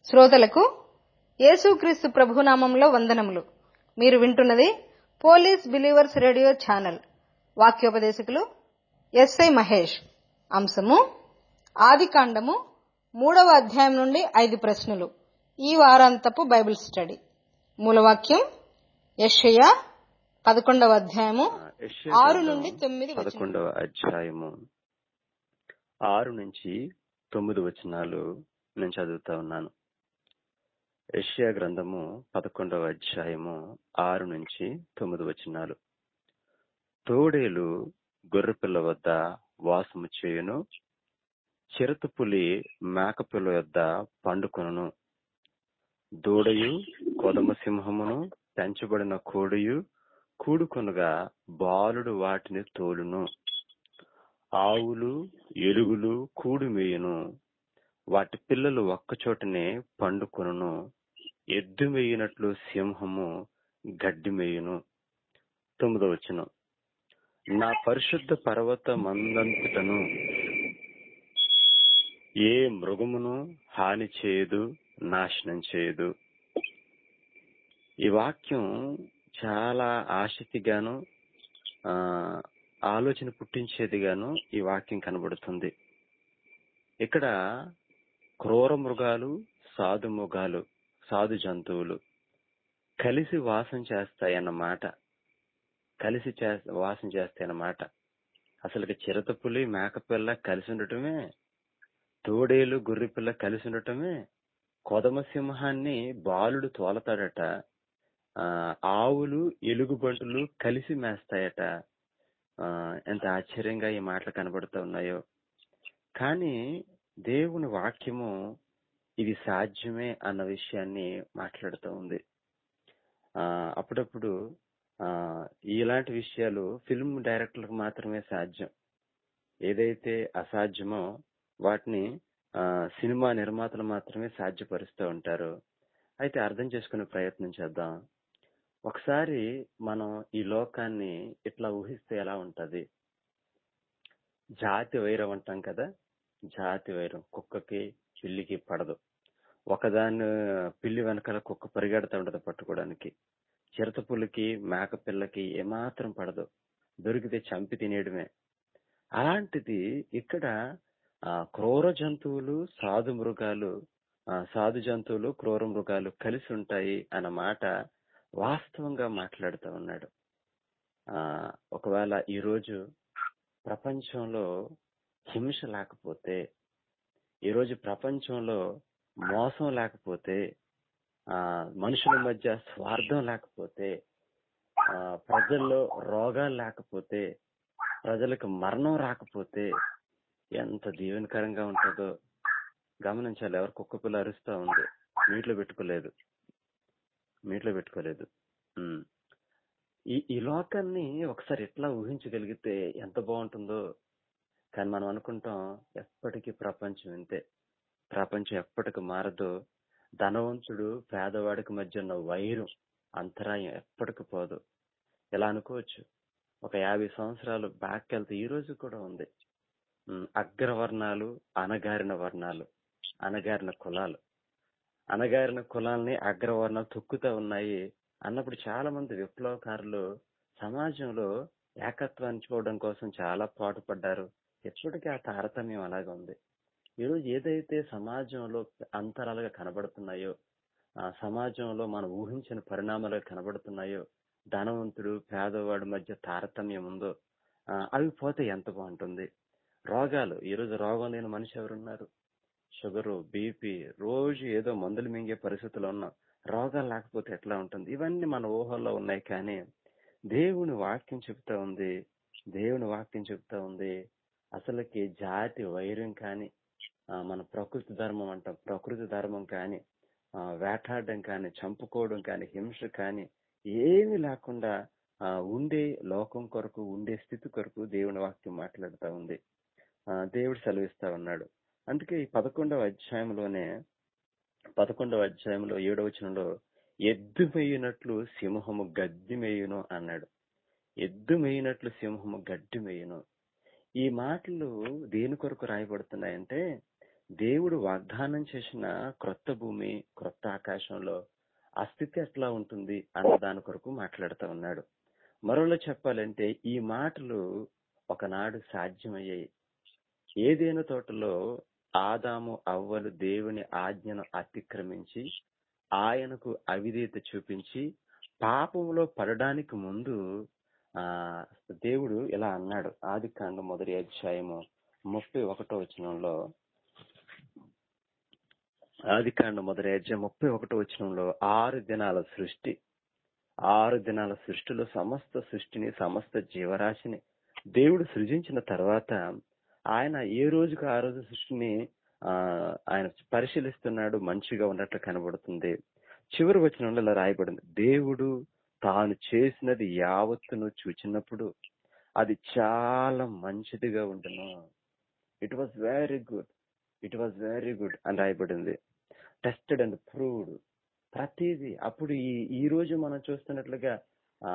శ్రోతలకు యేసుక్రీస్తు ప్రభునామంలో వందనములు మీరు వింటున్నది పోలీస్ బిలీవర్స్ రేడియో ఛానల్ వాక్యోపదేశకులు ఎస్ఐ మహేష్ అంశము ఆదికాండము మూడవ అధ్యాయం నుండి ఐదు ప్రశ్నలు ఈ వారాంతపు బైబిల్ స్టడీ మూలవాక్యం యెషయా పదకొండవ అధ్యాయము యెషయా ఆరు గ్రంథం నుండి తొమ్మిది వచనములు. పదకొండవ అధ్యాయము ఆరు నుంచి తొమ్మిది వచనాలు నేను చదువుతా ఉన్నాను యెషయా గ్రంథము పదకొండవ అధ్యాయము ఆరు నుంచి తొమ్మిది వచనాలు తోడేలు గొర్రెపిల్ల వద్ద వాసము చేయును చిరుతపులి మేకపిల్ల వద్ద పండుకొనును దూడయు కొదమ సింహమును పెంచబడిన కోడియు కూడుకొనగా బాలుడు వాటిని తోలును ఆవులు ఎలుగులు కూడు మేయును వాటి పిల్లలు ఒక్కచోటనే పండుకొనును ఎద్దు మేయినట్లు సింహము గడ్డి మేయును తొమ్మిదో వచనం నా పరిశుద్ధ పర్వత మందంతటను ఏ మృగమును హాని చేయదు నాశనం చేయదు ఈ వాక్యం చాలా ఆసక్తిగాను ఆ, ఆలోచన పుట్టించేదిగాను ఈ వాక్యం కనబడుతుంది ఇక్కడ క్రూర మృగాలు సాధు మృగాలు సాధు జంతువులు కలిసి వాసం చేస్తాయన్నమాట కలిసి చే- వాసం చేస్తాయన్నమాట అసలు చిరతపులి మేకపిల్ల కలిసి ఉండటమే తోడేలు గొర్రెపిల్ల కలిసి ఉండటమే కొదమ సింహాన్ని బాలుడు తోలతాడట ఆ, ఆవులు ఎలుగుబంటులు కలిసి మేస్తాయట ఆ, ఎంత ఆశ్చర్యంగా ఈ మాటలు కనబడుతూ ఉన్నాయో కానీ దేవుని వాక్యము ఇది సాధ్యమే అన్న విషయాన్ని మాట్లాడుతూ ఉంది ఆ, అప్పుడప్పుడు ఆ, ఇలాంటి విషయాలు ఫిల్మ్ డైరెక్టర్లకు మాత్రమే సాధ్యం ఏదైతే అసాధ్యమో వాటిని ఆ, సినిమా నిర్మాతలు మాత్రమే సాధ్యపరుస్తూ ఉంటారు అయితే అర్థం చేసుకునే ప్రయత్నం చేద్దాం ఒకసారి మనం ఈ లోకాన్ని ఇట్లా ఊహిస్తే ఎలా ఉంటది జాతి వైరం అంటాం కదా జాతి వైరం కుక్కకి పిల్లికి పడదు ఒకదాని పిల్లి వెనకాల కుక్క పరిగెడతా ఉంటది పట్టుకోవడానికి చిరత పులికి మేక పిల్లకి ఏమాత్రం పడదు దొరికితే చంపి తినేయడమే అలాంటిది ఇక్కడ ఆ, క్రూర జంతువులు సాధు మృగాలు ఆ, సాధు జంతువులు క్రూర మృగాలు కలిసి ఉంటాయి అన్న మాట వాస్తవంగా మాట్లాడుతూ ఉన్నాడు ఆ ఒకవేళ ఈ రోజు ప్రపంచంలో హింస లేకపోతే ఈ రోజు ప్రపంచంలో మోసం లేకపోతే ఆ మనుషుల మధ్య స్వార్థం లేకపోతే ఆ ప్రజల్లో రోగాలు లేకపోతే ప్రజలకు మరణం రాకపోతే ఎంత దీవెనకరంగా ఉంటుందో గమనించాలి ఎవరు కుక్క పిల్ల అరుస్తా ఉంది మీట్లో పెట్టుకోలేదు మీట్లో పెట్టుకోలేదు ఉమ్. ఈ ఈ లోకాన్ని ఒకసారి ఎట్లా ఊహించగలిగితే ఎంత బాగుంటుందో కానీ మనం అనుకుంటాం ఎప్పటికీ ప్రపంచం ఇంతే ప్రపంచం ఎప్పటికి మారదు ధనవంతుడు పేదవాడికి మధ్య ఉన్న వైరం అంతరాయం ఎప్పటికి పోదు ఇలా అనుకోవచ్చు ఒక యాభై సంవత్సరాలు బ్యాక్ వెళ్తే ఈ రోజు కూడా ఉంది ఉమ్, అగ్రవర్ణాలు అనగారిన వర్ణాలు అనగారిన కులాలు అనగారిన కులాల్ని అగ్రవర్ణాలు తొక్కుతా ఉన్నాయి అన్నప్పుడు చాలా మంది విప్లవకారులు సమాజంలో ఏకత్వాన్ని చూడడం కోసం చాలా పాటుపడ్డారు ఎప్పటికీ ఆ తారతమ్యం అలాగే ఉంది ఈరోజు ఏదైతే సమాజంలో అంతరాలుగా కనబడుతున్నాయో ఆ సమాజంలో మనం ఊహించిన పరిణామాలుగా కనబడుతున్నాయో ధనవంతుడు పేదవాడి మధ్య తారతమ్యం ఉందో ఆ, అవి పోతే ఎంత బాగుంటుంది రోగాలు ఈరోజు రోగం లేని మనిషి ఎవరున్నారు షుగరు బీపీ రోజు ఏదో మందులు మింగే పరిస్థితుల్లో ఉన్నాం రోగాలు లేకపోతే ఎట్లా ఉంటుంది ఇవన్నీ మన ఊహల్లో ఉన్నాయి కానీ దేవుని వాక్యం చెప్తా ఉంది దేవుని వాక్యం చెప్తా ఉంది అసలుకి జాతి వైరం కానీ ఆ, మన ప్రకృతి ధర్మం అంటాం ప్రకృతి ధర్మం కానీ ఆ, వేటాడడం కానీ చంపుకోవడం కానీ హింస కానీ ఏమీ లేకుండా ఆ, ఉండే లోకం కొరకు ఉండే స్థితి కొరకు దేవుని వాక్యం మాట్లాడుతూ ఉంది ఆ, దేవుడు సెలవిస్తా ఉన్నాడు అందుకే ఈ పదకొండవ అధ్యాయంలోనే పదకొండవ అధ్యాయంలో ఏడవ వచనంలో ఎద్దు మేయినట్లు సింహము గడ్డి మేయును అన్నాడు ఎద్దు మేయినట్లు సింహము గడ్డి మేయును ఈ మాటలు దేని కొరకు రాయబడుతున్నాయంటే దేవుడు వాగ్దానం చేసిన క్రొత్త భూమి క్రొత్త ఆకాశంలో ఆ స్థితి ఎట్లా ఉంటుంది అన్న దాని కొరకు మాట్లాడుతూ ఉన్నాడు మరోలో చెప్పాలంటే ఈ మాటలు ఒకనాడు సాధ్యమయ్యాయి ఏదేను తోటలో ఆదాము అవ్వలు దేవుని ఆజ్ఞను అతిక్రమించి ఆయనకు అవిధేయత చూపించి పాపంలో పడడానికి ముందు ఆ దేవుడు ఇలా అన్నాడు ఆది కాండ మొదటి అధ్యాయము ముప్పై ఒకటో వచనంలో ఆది కాండ మొదటి అధ్యాయం ముప్పై ఒకటో వచనంలో ఆరు దినాల సృష్టి ఆరు దినాల సృష్టిలో సమస్త సృష్టిని సమస్త జీవరాశిని దేవుడు సృజించిన తర్వాత ఆయన ఏ రోజుకు ఆ రోజు సృష్టిని ఆ ఆయన పరిశీలిస్తున్నాడు మంచిగా ఉన్నట్లు కనబడుతుంది చివరి వచనంలో ఇలా రాయబడింది దేవుడు తాను చేసినది యావత్తును చూచినప్పుడు అది చాలా మంచిదిగా ఉండను it was very good it was very good అని రాయబడింది టెస్టెడ్ అండ్ ప్రూవ్డ్ ప్రతిదీ అప్పుడు ఈ ఈ రోజు మనం చూస్తున్నట్లుగా ఆ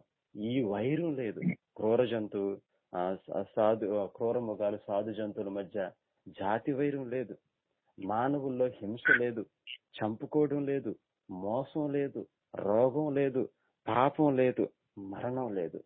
ఈ వైరం లేదు క్రూర జంతువు ఆ, సా- సాధు ఆ, క్రూర మృగాలు సాధు జంతువుల మధ్య జాతి వైరం లేదు మానవుల్లో హింస లేదు చంపుకోవడం లేదు మోసం లేదు రోగం లేదు పాపం లేదు మరణం లేదు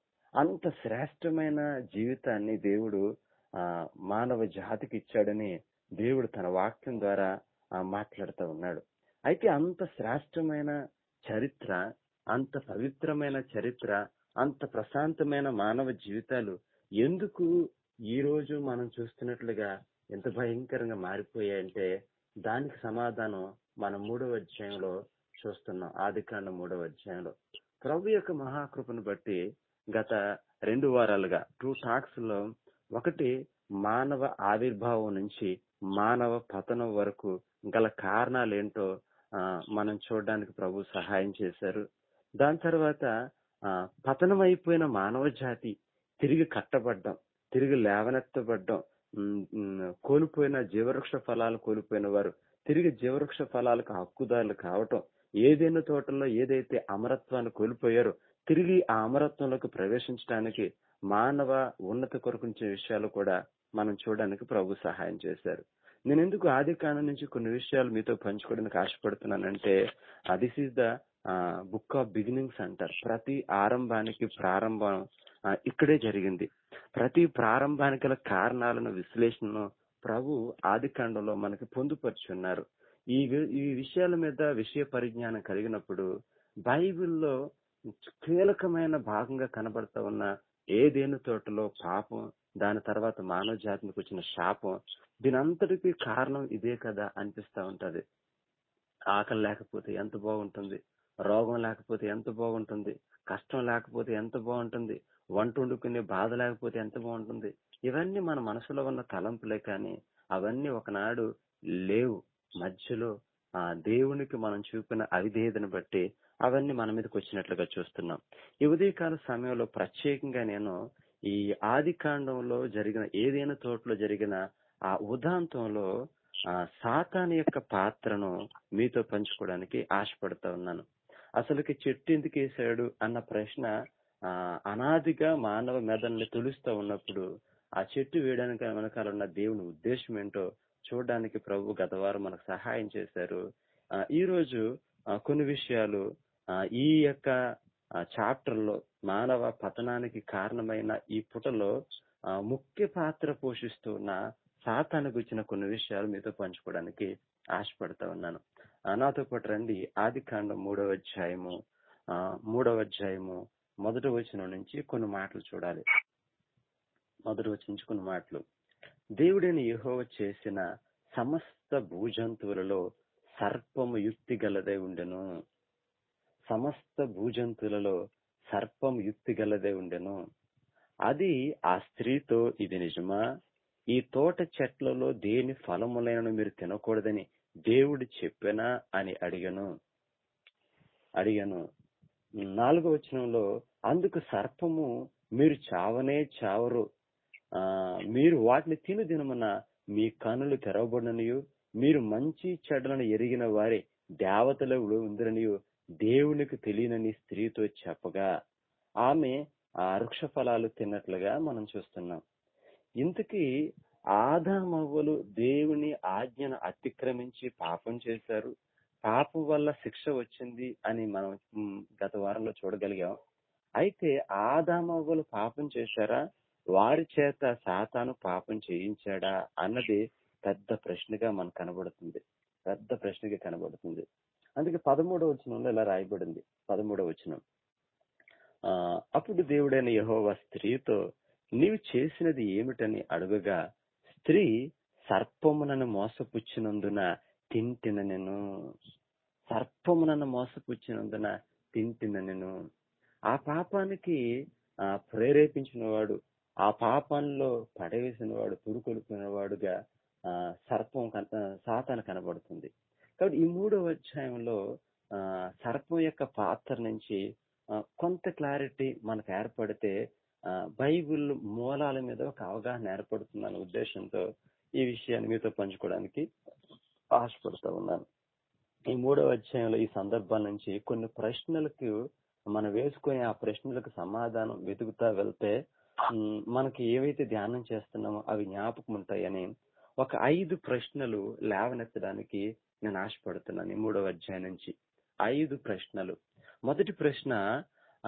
అంత శ్రేష్టమైన జీవితాన్ని దేవుడు ఆ మానవ జాతికి ఇచ్చాడని దేవుడు తన వాక్యం ద్వారా ఆ, మాట్లాడుతూ ఉన్నాడు అయితే అంత శ్రేష్టమైన చరిత్ర అంత పవిత్రమైన చరిత్ర అంత ప్రశాంతమైన మానవ జీవితాలు ఎందుకు ఈ రోజు మనం చూస్తున్నట్లుగా ఎంత భయంకరంగా మారిపోయాయంటే దానికి సమాధానం మన మూడవ అధ్యాయంలో చూస్తున్నాం ఆది కాండ మూడవ అధ్యాయంలో ప్రభు యొక్క మహాకృపను బట్టి గత రెండు వారాలుగా టూ టాక్స్ లో ఒకటి మానవ ఆవిర్భావం నుంచి మానవ పతనం వరకు గల కారణాలు ఏంటో ఆ, మనం చూడడానికి ప్రభు సహాయం చేశారు దాని తర్వాత ఆ, పతనం అయిపోయిన మానవ జాతి తిరిగి కట్టబడ్డం తిరిగి లేవనెత్తబడ్డం ఉమ్, ఉమ్, కోల్పోయిన జీవవృక్ష ఫలాలు కోల్పోయిన వారు తిరిగి జీవవృక్ష ఫలాలకు హక్కుదారులు కావటం ఏదైనా తోటల్లో ఏదైతే అమరత్వాన్ని కోల్పోయారో తిరిగి ఆ అమరత్వంలోకి ప్రవేశించడానికి మానవ ఉన్నత కొరకుంచే విషయాలు కూడా మనం చూడడానికి ప్రభు సహాయం చేశారు నేను ఎందుకు ఆది కాండం నుంచి కొన్ని విషయాలు మీతో పంచుకోవడానికి ఆశపడుతున్నానంటే this is the book of beginnings అంటారు ప్రతి ఆరంభానికి ప్రారంభం ఆ, ఇక్కడే జరిగింది ప్రతి ప్రారంభానికి గల కారణాలను విశ్లేషణను ప్రభు ఆది కాండంలో మనకి పొందుపరుచున్నారు ఈ వి- ఈ విషయాల మీద విషయ పరిజ్ఞానం కలిగినప్పుడు బైబిల్లో కీలకమైన భాగంగా కనబడతా ఉన్న ఏదేను తోటలో పాపం దాని తర్వాత మానవ జాతికి వచ్చిన శాపం దీని అంతటికీ కారణం ఇదే కదా అనిపిస్తా ఉంటది ఆకలి లేకపోతే ఎంత బాగుంటుంది రోగం లేకపోతే ఎంత బాగుంటుంది కష్టం లేకపోతే ఎంత బాగుంటుంది వంట వండుకునే బాధ లేకపోతే ఎంత బాగుంటుంది ఇవన్నీ మన మనసులో ఉన్న తలంపులే కానీ అవన్నీ ఒకనాడు లేవు మధ్యలో ఆ దేవునికి మనం చూపిన అవిధేయతను బట్టి అవన్నీ మన మీదకి వచ్చినట్లుగా చూస్తున్నాం ఈ ఉదయకాల సమయంలో ప్రత్యేకంగా నేను ఈ ఆది కాండంలో జరిగిన ఏదైనా తోటలో జరిగిన ఆ ఉదాంతంలో ఆ సాతాను యొక్క పాత్రను మీతో పంచుకోవడానికి ఆశపడుతా ఉన్నాను అసలుకి చెట్టు ఎందుకు వేసాడు అన్న ప్రశ్న ఆ అనాదిగా మానవ మెదల్ని తులుస్తూ ఉన్నప్పుడు ఆ చెట్టు వేయడానికి వెనకాల ఉన్న దేవుని ఉద్దేశం ఏంటో చూడడానికి ప్రభు గత వారం మనకు సహాయం చేశారు ఆ, ఈ రోజు ఆ, కొన్ని విషయాలు ఆ, ఈ యొక్క చాప్టర్ లో మానవ పతనానికి కారణమైన ఈ పుటలో ఆ, ముఖ్య పాత్ర పోషిస్తున్న సాతానికి వచ్చిన కొన్ని విషయాలు మీతో పంచుకోవడానికి ఆశపడతా ఉన్నాను ఆ, నాతో పాటు రండి ఆది కాండం మూడవ అధ్యాయము ఆ, మూడవ అధ్యాయము మొదటి వచనం నుంచి కొన్ని మాటలు చూడాలి మొదటి వచనం నుంచి కొన్ని మాటలు దేవుడైన యెహోవా చేసిన సమస్త భూజంతువులలో సర్పము యుక్తి గలదై ఉండెను సమస్త భూజంతువులలో సర్పం యుక్తి గలదై ఉండెను అది ఆ స్త్రీతో ఇది నిజమా ఈ తోట చెట్లలో దేని ఫలములైన మీరు తినకూడదని దేవుడు చెప్పెనా అని అడిగను అడిగాను నాలుగో వచనంలో అందుకు సర్పము మీరు చావనే చావరు ఆ మీరు వాటిని తిను దినమున మీ కనులు తెరవబడిననియు మీరు మంచి చెడ్డలను ఎరిగిన వారే దేవతలు ఉందిరనియు దేవునికి తెలియనని స్త్రీతో చెప్పగా ఆమె ఆ వృక్ష ఫలాలు తిన్నట్లుగా మనం చూస్తున్నాం ఇంతకీ ఆదామవ్వలు దేవుని ఆజ్ఞను అతిక్రమించి పాపం చేశారు పాపం వల్ల శిక్ష వచ్చింది అని మనం మ్, గత వారంలో చూడగలిగాం అయితే ఆదామవ్వలు పాపం చేశారా వారి చేత సాతాను పాపం చేయించాడా అన్నది పెద్ద ప్రశ్నగా మనకు కనబడుతుంది పెద్ద ప్రశ్నగా కనబడుతుంది అందుకే పదమూడవ వచనంలో ఇలా రాయబడింది పదమూడవ వచనం ఆ, అప్పుడు దేవుడైన యెహోవా స్త్రీతో నీవు చేసినది ఏమిటని అడుగగా స్త్రీ సర్పమునను మోసపుచ్చినందున తింటిన నేను సర్పమునను మోసపుచ్చినందున తింటిన నేను ఆ పాపానికి ఆ ప్రేరేపించిన వాడు ఆ పాపంలో పడవేసిన వాడు పురుకొలుపుకున్న వాడుగా ఆ సర్పం కన- ఆ, సాతాను కనబడుతుంది కాబట్టి ఈ మూడవ అధ్యాయంలో ఆ సర్పం యొక్క పాత్ర నుంచి ఆ, కొంత క్లారిటీ మనకు ఏర్పడితే ఆ, బైబిల్ మూలాల మీద ఒక అవగాహన ఏర్పడుతుందన్న ఉద్దేశంతో ఈ విషయాన్ని మీతో పంచుకోవడానికి ఆశపడుతూ ఉన్నాను ఈ మూడవ అధ్యాయంలో ఈ సందర్భాల నుంచి కొన్ని ప్రశ్నలకు మనం వేసుకునే ఆ ప్రశ్నలకు సమాధానం వెతుకుతా వెళ్తే ఉమ్, మనకి ఏవైతే ధ్యానం చేస్తున్నామో అవి జ్ఞాపకం ఉంటాయని ఒక ఐదు ప్రశ్నలు లేవనెత్తడానికి నేను ఆశపడుతున్నాను ఈ మూడవ అధ్యాయం నుంచి ఐదు ప్రశ్నలు మొదటి ప్రశ్న ఆ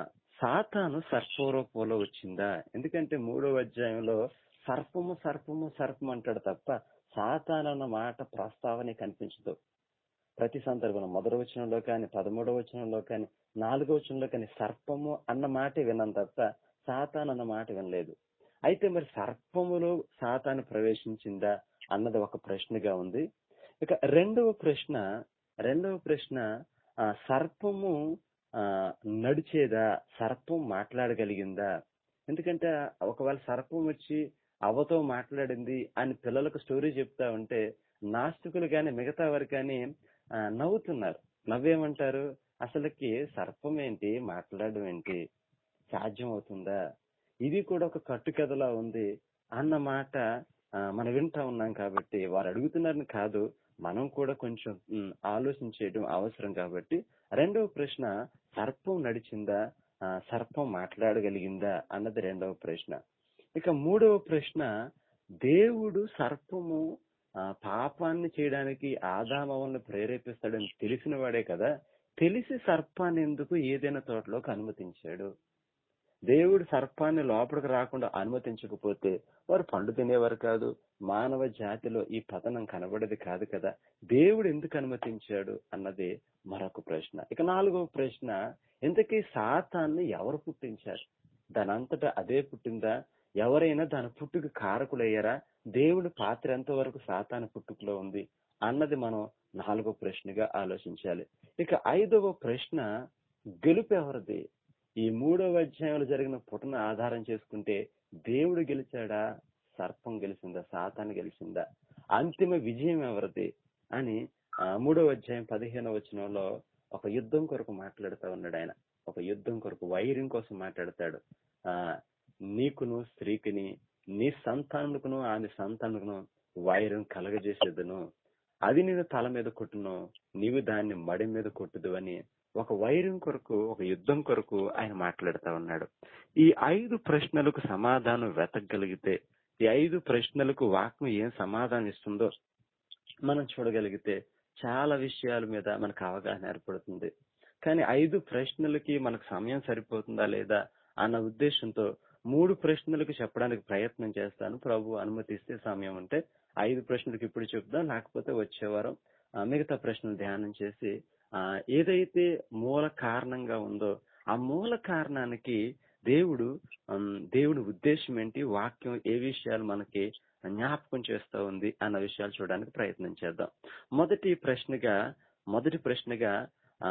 సాతాను సర్పరూపంలో వచ్చిందా ఎందుకంటే మూడవ అధ్యాయంలో సర్పము సర్పము సర్పం అంటాడు తప్ప సాతాను అన్న మాట ప్రస్తావనే కనిపించదు ప్రతి సందర్భంలో మొదటి వచనంలో కానీ పదమూడవ వచనంలో కానీ నాలుగో వచనంలో కానీ సర్పము అన్న మాటే విన్నాం తప్ప సాతాన్ అన్న మాట వినలేదు అయితే మరి సర్పములో సాతాను ప్రవేశించిందా అన్నది ఒక ప్రశ్నగా ఉంది ఇక రెండవ ప్రశ్న రెండవ ప్రశ్న ఆ, సర్పము ఆ, నడిచేదా సర్పం మాట్లాడగలిగిందా ఎందుకంటే ఒకవేళ సర్పం వచ్చి అవ్వతో మాట్లాడింది అని పిల్లలకు స్టోరీ చెప్తా ఉంటే నాస్తికులు కానీ మిగతా వారు కానీ ఆ, నవ్వుతున్నారు నవ్వేమంటారు అసలుకి సర్పం ఏంటి మాట్లాడడం ఏంటి సాధ్యం అవుతుందా ఇది కూడా ఒక కట్టుకథలా ఉంది అన్న మాట ఆ, మనం వింటా ఉన్నాం కాబట్టి వారు అడుగుతున్నారని కాదు మనం కూడా కొంచెం ఉమ్, ఆలోచించేయడం అవసరం కాబట్టి రెండవ ప్రశ్న సర్పం నడిచిందా ఆ, సర్పం మాట్లాడగలిగిందా అన్నది రెండవ ప్రశ్న ఇక మూడవ ప్రశ్న దేవుడు సర్పము ఆ, పాపాన్ని చేయడానికి ఆదామవలను ప్రేరేపిస్తాడని తెలిసిన వాడే కదా తెలిసి సర్పాన్ని ఎందుకు ఏదైనా తోటలోకి అనుమతించాడు దేవుడు సర్పాన్ని లోపలికి రాకుండా అనుమతించకపోతే వారు పండు తినేవారు కాదు మానవ జాతిలో ఈ పతనం కనబడేది కాదు కదా దేవుడు ఎందుకు అనుమతించాడు అన్నది మరొక ప్రశ్న ఇక నాలుగవ ప్రశ్న ఇంతకీ సాతాన్ని ఎవరు పుట్టించారు దానంతటా అదే పుట్టిందా ఎవరైనా దాని పుట్టుకు కారకులయ్యారా దేవుడి పాత్ర ఎంతవరకు సాతాను పుట్టుకలో ఉంది అన్నది మనం నాలుగో ప్రశ్నగా ఆలోచించాలి ఇక ఐదవ ప్రశ్న గెలుపు ఎవరిది ఈ మూడవ అధ్యాయంలో జరిగిన పుటన ఆధారం చేసుకుంటే దేవుడు గెలిచాడా సర్పం గెలిచిందా సాతాను గెలిచిందా అంతిమ విజయం ఎవరిది అని ఆ, మూడవ అధ్యాయం పదిహేనవ వచనంలో ఒక యుద్ధం కొరకు మాట్లాడుతూ ఉన్నాడు ఆయన ఒక యుద్ధం కొరకు వైరం కోసం మాట్లాడతాడు ఆ నీకును స్త్రీకిని నీ సంతానముకును ఆమె సంతానముకును వైరం కలగజేసేదను అది నేను తల మీద కొట్టును నీవు దాన్ని మడి మీద కొట్టుదు అని ఒక వైరం కొరకు ఒక యుద్ధం కొరకు ఆయన మాట్లాడుతా ఉన్నాడు ఈ ఐదు ప్రశ్నలకు సమాధానం వెతకగలిగితే ఈ ఐదు ప్రశ్నలకు వాక్యం ఏం సమాధానం ఇస్తుందో మనం చూడగలిగితే చాలా విషయాల మీద మనకు అవగాహన ఏర్పడుతుంది కానీ ఐదు ప్రశ్నలకి మనకు సమయం సరిపోతుందా లేదా అన్న ఉద్దేశంతో మూడు ప్రశ్నలకు చెప్పడానికి ప్రయత్నం చేస్తాను ప్రభు అనుమతిస్తే సమయం ఉంటే ఐదు ప్రశ్నలకు ఇప్పుడు చెప్దాం లేకపోతే వచ్చే వారం ఆ, మిగతా ప్రశ్నలు ధ్యానం చేసి ఆ ఏదైతే మూల కారణంగా ఉందో ఆ మూల కారణానికి దేవుడు ఉమ్, దేవుడి ఉద్దేశం ఏంటి వాక్యం ఏ విషయాలు మనకి జ్ఞాపకం చేస్తూ ఉంది అన్న విషయాలు చూడడానికి ప్రయత్నం చేద్దాం మొదటి ప్రశ్నగా మొదటి ప్రశ్నగా ఆ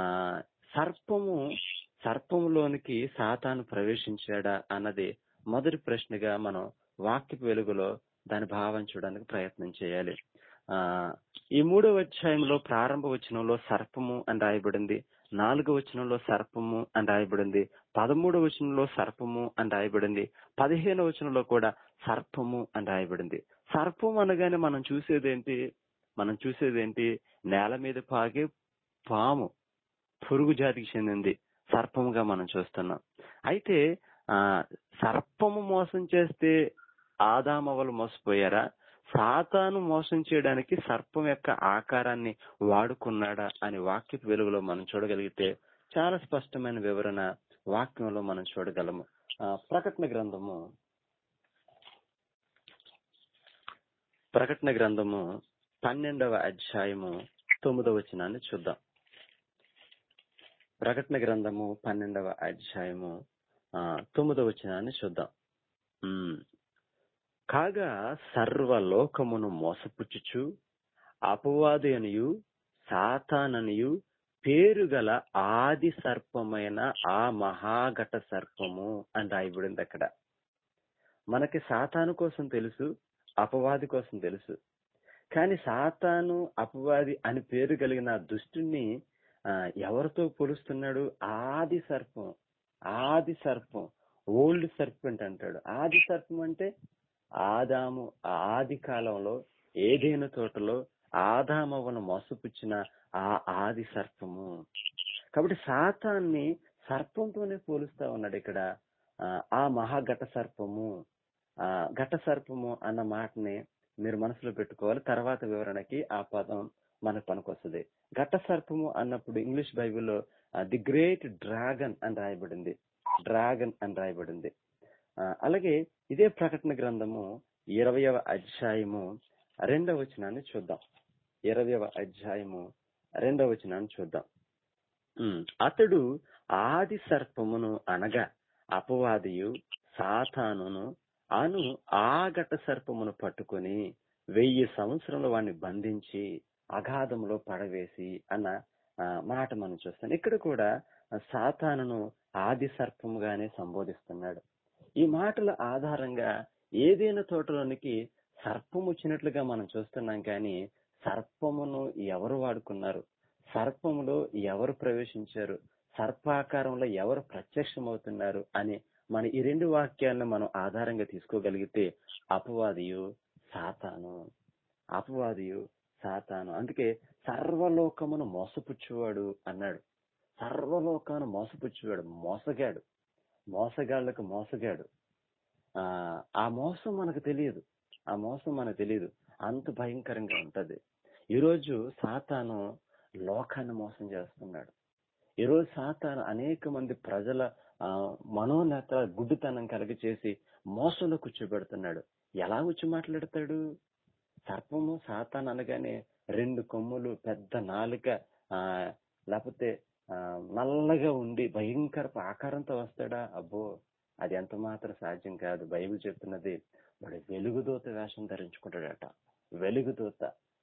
సర్పము సర్పములోనికి సాతాను ప్రవేశించాడా అన్నది మొదటి ప్రశ్నగా మనం వాక్యపు వెలుగులో దాని భావం చూడడానికి ప్రయత్నం చేయాలి ఆ ఈ మూడవ అధ్యాయంలో ప్రారంభ వచనంలో సర్పము అని రాయబడింది నాలుగో వచనంలో సర్పము అని రాయబడింది పదమూడవ వచనంలో సర్పము అని రాయబడింది పదిహేనవ వచనంలో కూడా సర్పము అని రాయబడింది సర్పం అనగానే మనం చూసేదేంటి మనం చూసేదేంటి నేల మీద పాగే పాము పురుగు జాతికి చెందింది సర్పముగా మనం చూస్తున్నాం అయితే ఆ సర్పము మోసం చేస్తే ఆదామవలు మోసపోయారా సాతాను మోసం చేయడానికి సర్పం యొక్క ఆకారాన్ని వాడుకున్నాడా అని వాక్యపు వెలుగులో మనం చూడగలిగితే చాలా స్పష్టమైన వివరణ వాక్యంలో మనం చూడగలము ఆ, ప్రకటన గ్రంథము ప్రకటన గ్రంథము పన్నెండవ అధ్యాయము తొమ్మిదవ వచనాన్ని చూద్దాం ప్రకటన గ్రంథము పన్నెండవ అధ్యాయము ఆ, తొమ్మిదవ వచనాన్ని చూద్దాం ఉమ్. కాగా సర్వలోకమును మోసపుచ్చుచు అపవాది అనియు సాతాననియు పేరుగల ఆది సర్పమైన ఆ మహాఘట సర్పము అని రాయబడింది అక్కడ మనకి సాతాను కోసం తెలుసు అపవాది కోసం తెలుసు కానీ సాతాను అపవాది అని పేరు కలిగిన ఆ దుష్టుని ఆ, ఎవరితో పోలుస్తున్నాడు ఆది సర్పం ఆది సర్పం ఓల్డ్ సర్పెంట్ అంటాడు ఆది సర్పం అంటే ఆదాము ఆది కాలంలో ఏదైనా తోటలో ఆదామవను మోసపుచ్చిన ఆ ఆది సర్పము కాబట్టి సాతాన్ని సర్పంతోనే పోలుస్తా ఉన్నాడు ఇక్కడ ఆ, ఆ మహాఘట సర్పము ఆ ఘట సర్పము అన్న మాటని మీరు మనసులో పెట్టుకోవాలి తర్వాత వివరణకి ఆ పదం మనకు పనికొస్తుంది ఘట సర్పము అన్నప్పుడు ఇంగ్లీష్ బైబిల్లో ది గ్రేట్ డ్రాగన్ అని రాయబడింది డ్రాగన్ అని రాయబడింది ఆ, అలాగే ఇదే ప్రకటన గ్రంథము ఇరవయవ అధ్యాయము రెండవ వచనాన్ని చూద్దాం ఇరవయవ అధ్యాయము రెండవ వచనాన్ని చూద్దాం ఉమ్, అతడు ఆది సర్పమును అనగా అపవాదియు సాతానును అను ఆగట సర్పమును పట్టుకొని వెయ్యి సంవత్సరంలో వాడిని బంధించి అగాధంలో పడవేసి అన్న ఆ, మాట మనం చూస్తాం ఇక్కడ కూడా సాతానును ఆది సర్పముగానే సంబోధిస్తున్నాడు ఈ మాటల ఆధారంగా ఏదైనా తోటలోనికి సర్పం వచ్చినట్లుగా మనం చూస్తున్నాం కానీ సర్పమును ఎవరు వాడుకున్నారు సర్పములో ఎవరు ప్రవేశించారు సర్పాకారంలో ఎవరు ప్రత్యక్షమవుతున్నారు అని మన ఈ రెండు వాక్యాలను మనం ఆధారంగా తీసుకోగలిగితే అపవాదియు సాతాను అపవాదియు సాతాను అందుకే సర్వలోకమును మోసపుచ్చువాడు అన్నాడు సర్వలోకాను మోసపుచ్చువాడు మోసగాడు మోసగాళ్లకు మోసగాడు ఆ ఆ మోసం మనకు తెలియదు ఆ మోసం మనకు తెలియదు అంత భయంకరంగా ఉంటది ఈరోజు సాతాను లోకాన్ని మోసం చేస్తున్నాడు ఈరోజు సాతాను అనేక మంది ప్రజల ఆ, మనోనేత గుడ్డితనం కలిగి చేసి మోసంలో కూర్చోబెడుతున్నాడు ఎలా వచ్చి మాట్లాడతాడు సర్పము సాతాన్ అనగానే రెండు కొమ్ములు పెద్ద నాలుక ఆ లేకపోతే ఆ, నల్లగా ఉండి భయంకర ఆకారంతో వస్తాడా అబ్బో అది ఎంత మాత్రం సాధ్యం కాదు బైబిల్ చెప్తున్నది వాడు వెలుగుదూత వేషం ధరించుకుంటాడట వెలుగుదూత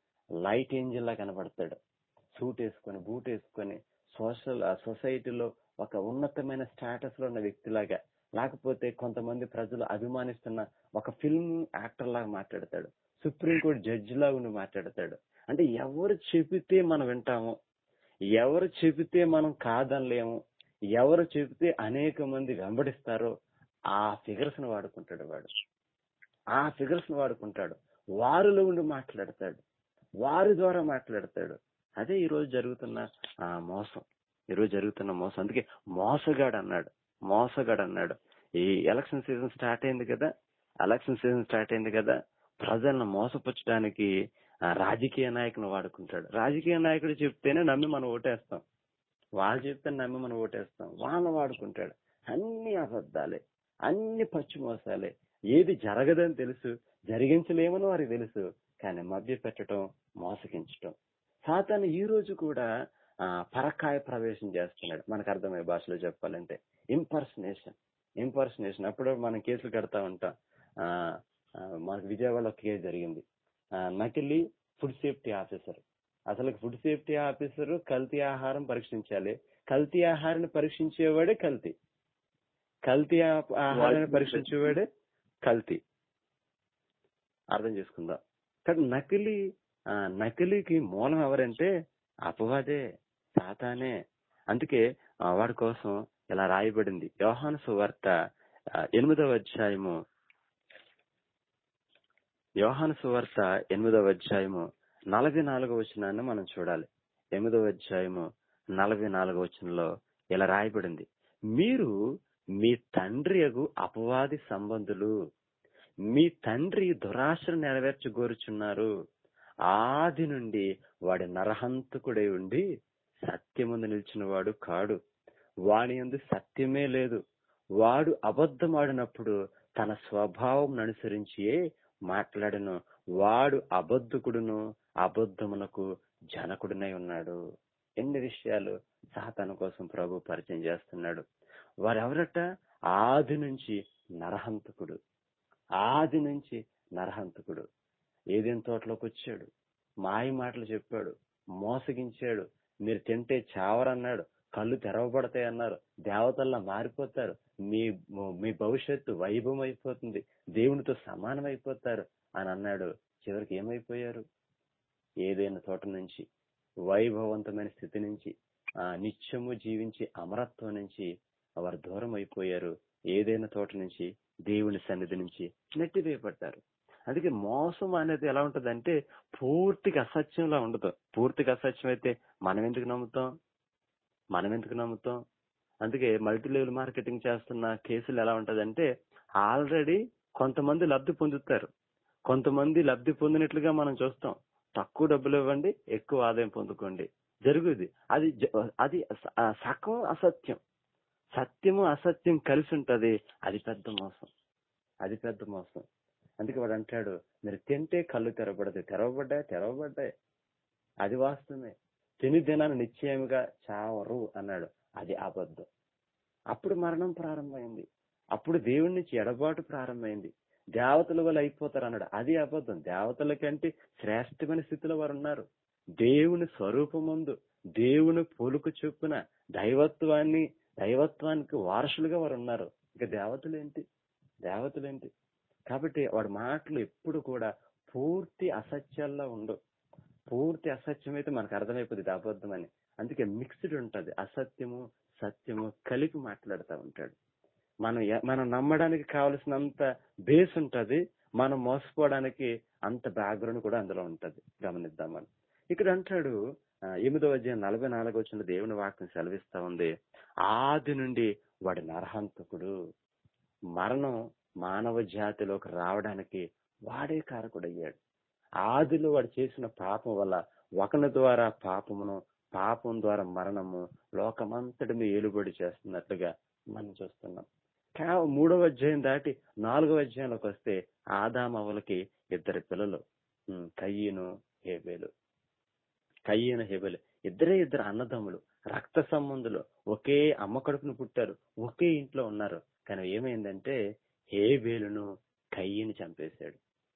లైట్ ఏంజిల్ లా కనబడతాడు సూట్ వేసుకొని బూట్ వేసుకొని సోషల్ సొసైటీలో ఒక ఉన్నతమైన స్టేటస్ లో ఉన్న వ్యక్తిలాగా లేకపోతే కొంతమంది ప్రజలు అభిమానిస్తున్న ఒక ఫిల్మ్ యాక్టర్ లాగా మాట్లాడతాడు సుప్రీంకోర్టు జడ్జి లాగా ఉండి మాట్లాడతాడు అంటే ఎవరు చెబితే మనం వింటాము ఎవరు చెబితే మనం కాదనలేము ఎవరు చెబితే అనేక మంది వెంబడిస్తారో ఆ ఫిగర్స్ ను వాడుకుంటాడు వాడు ఆ ఫిగర్స్ ను వాడుకుంటాడు వారిలో ఉండి మాట్లాడతాడు వారి ద్వారా మాట్లాడతాడు అదే ఈ రోజు జరుగుతున్న ఆ మోసం ఈ రోజు జరుగుతున్న మోసం అందుకే మోసగాడు అన్నాడు మోసగాడు అన్నాడు ఈ ఎలక్షన్ సీజన్ స్టార్ట్ అయింది కదా ఎలక్షన్ సీజన్ స్టార్ట్ అయింది కదా ప్రజలను మోసపుచ్చడానికి ఆ, రాజకీయ నాయకుని వాడుకుంటాడు రాజకీయ నాయకుడు చెప్తేనే నమ్మి మనం ఓటేస్తాం వాళ్ళు చెప్తే నమ్మి మనం ఓటేస్తాం వాళ్ళని వాడుకుంటాడు అన్ని అబద్ధాలే అన్ని పచ్చి మోసాలే ఏది జరగదని తెలుసు జరిగించలేమని వారికి తెలుసు కానీ మభ్య పెట్టడం మోసగించటం సాతాను ఈ రోజు కూడా ఆ, పరకాయ ప్రవేశం చేస్తున్నాడు మనకు అర్థమయ్యే భాషలో చెప్పాలంటే ఇంపర్సనేషన్ ఇంపర్సనేషన్ అప్పుడు మనం కేసులు కడతా ఉంటాం ఆ, ఆ, మనకు విజయవాడలో ఒక కేసు జరిగింది ఆ, నకిలీ ఫుడ్ సేఫ్టీ ఆఫీసర్ అసలు ఫుడ్ సేఫ్టీ ఆఫీసర్ కల్తీ ఆహారం పరీక్షించాలి కల్తీ ఆహారాన్ని పరీక్షించేవాడే కల్తీ కల్తీ ఆ- ఆహారాన్ని పరీక్షించేవాడే కల్తీ అర్థం చేసుకుందాం కానీ నకిలీ ఆ, నకిలీకి మూలం ఎవరంటే అపవాదే సాతానే అందుకే ఆ, వాడి కోసం ఇలా రాయబడింది యోహాను సువార్త ఆ, ఎనిమిదవ అధ్యాయము యోహాను సువార్త ఎనిమిదవ అధ్యాయము నలభై నాలుగవ వచనాన్ని మనం చూడాలి ఎనిమిదవ అధ్యాయము నలభై నాలుగవ వచనంలో ఇలా రాయబడింది మీరు మీ తండ్రి అగు అపవాది సంబంధులు మీ తండ్రి దురాశను నెరవేర్చగోరుచున్నారు ఆది నుండి వాడి నరహంతకుడై ఉండి సత్యముందు నిలిచిన వాడు కాడు వాని యందు సత్యమే లేదు వాడు అబద్ధమాడినప్పుడు తన స్వభావం అనుసరించియే మాట్లాడను వాడు అబద్ధకుడును అబద్ధమునకు జనకుడునై ఉన్నాడు ఎన్ని విషయాలు సాతాను కోసం ప్రభు పరిచయం చేస్తున్నాడు వారెవరట ఆది నుంచి నరహంతకుడు ఆది నుంచి నరహంతకుడు ఏదేం తోటలోకి వచ్చాడు మాయ మాటలు చెప్పాడు మోసగించాడు మీరు తింటే చావరన్నాడు కళ్ళు తెరవబడతాయి అన్నారు దేవతల్లా మారిపోతారు మీ మీ భవిష్యత్తు వైభవం అయిపోతుంది దేవునితో సమానం అయిపోతారు అని అన్నాడు చివరికి ఏమైపోయారు ఏదైనా తోట నుంచి వైభవవంతమైన స్థితి నుంచి ఆ నిత్యము జీవించి అమరత్వం నుంచి వారు దూరం అయిపోయారు ఏదైనా తోట నుంచి దేవుని సన్నిధి నుంచి నెట్టివేయబడ్డారు అందుకే మోసం అనేది ఎలా ఉంటదంటే పూర్తిగా అసత్యంలా ఉండదు పూర్తిగా అసత్యం అయితే మనం ఎందుకు నమ్ముతాం మనం ఎందుకు నమ్ముతాం అందుకే మల్టీ లెవెల్ మార్కెటింగ్ చేస్తున్న కేసులు ఎలా ఉంటదంటే ఆల్రెడీ కొంతమంది లబ్ధి పొందుతారు కొంతమంది లబ్ధి పొందినట్లుగా మనం చూస్తాం తక్కువ డబ్బులు ఇవ్వండి ఎక్కువ ఆదాయం పొందుకోండి జరుగుది అది జ- అది స- ఆ సగం అసత్యం సత్యము అసత్యం కలిసి ఉంటది అది పెద్ద మోసం అది పెద్ద మోసం అందుకే వాడు అంటాడు మీరు తింటే కళ్ళు తెరవబడతాయి తెరవబడ్డాయి తెరవబడ్డాయి అది వాస్తవమే తిని దినాన్ని నిశ్చయముగా చావరు అన్నాడు అది అబద్ధం అప్పుడు మరణం ప్రారంభమైంది అప్పుడు దేవుడి నుంచి ఎడబాటు ప్రారంభమైంది దేవతల వల్ల అయిపోతారు అన్నాడు అది అబద్ధం దేవతల కంటే శ్రేష్టమైన స్థితిలో వారు ఉన్నారు దేవుని స్వరూపముందు దేవుని పోలుకు చొప్పున దైవత్వాన్ని దైవత్వానికి వారసులుగా వారు ఉన్నారు ఇక దేవతలు ఏంటి దేవతలు ఏంటి కాబట్టి వాడి మాటలు ఎప్పుడు కూడా పూర్తి అసత్యాల్లో ఉండవు పూర్తి అసత్యం అయితే మనకు అర్థమైపోతుంది ఇది అబద్ధం అని అందుకే మిక్స్డ్ ఉంటది అసత్యము సత్యము కలిపి మాట్లాడుతూ ఉంటాడు మనం ఎ- మనం నమ్మడానికి కావలసినంత బేస్ ఉంటది మనం మోసపోవడానికి అంత బ్యాక్గ్రౌండ్ కూడా అందులో ఉంటది గమనిద్దాం మనం ఇక్కడ అంటాడు ఆ, ఎనిమిదో అధ్యాయం నలభై నాలుగు వచ్చిన దేవుని వాక్యం సెలవిస్తా ఉంది ఆది నుండి వాడి నరహంతకుడు మరణం మానవ జాతిలోకి రావడానికి వాడే కారకుడయ్యాడు ఆదిలో వాడు చేసిన పాపం వల్ల ఒకని ద్వారా పాపమును పాపం ద్వారా మరణము లోకమంతటి మీద ఏలుబడి చేస్తున్నట్లుగా మనం చూస్తున్నాం కా మూడవ అధ్యాయం దాటి నాలుగవ అధ్యాయంలోకి వస్తే ఆదామవలకి ఇద్దరు పిల్లలు ఉమ్, కయ్యను హేబేలు కయ్యను హేబేలు ఇద్దరే ఇద్దరు అన్నదమ్ములు రక్త సంబంధులు ఒకే అమ్మ కడుపును పుట్టారు ఒకే ఇంట్లో ఉన్నారు కానీ ఏమైందంటే హేబేలును కయ్యని చంపేశాడు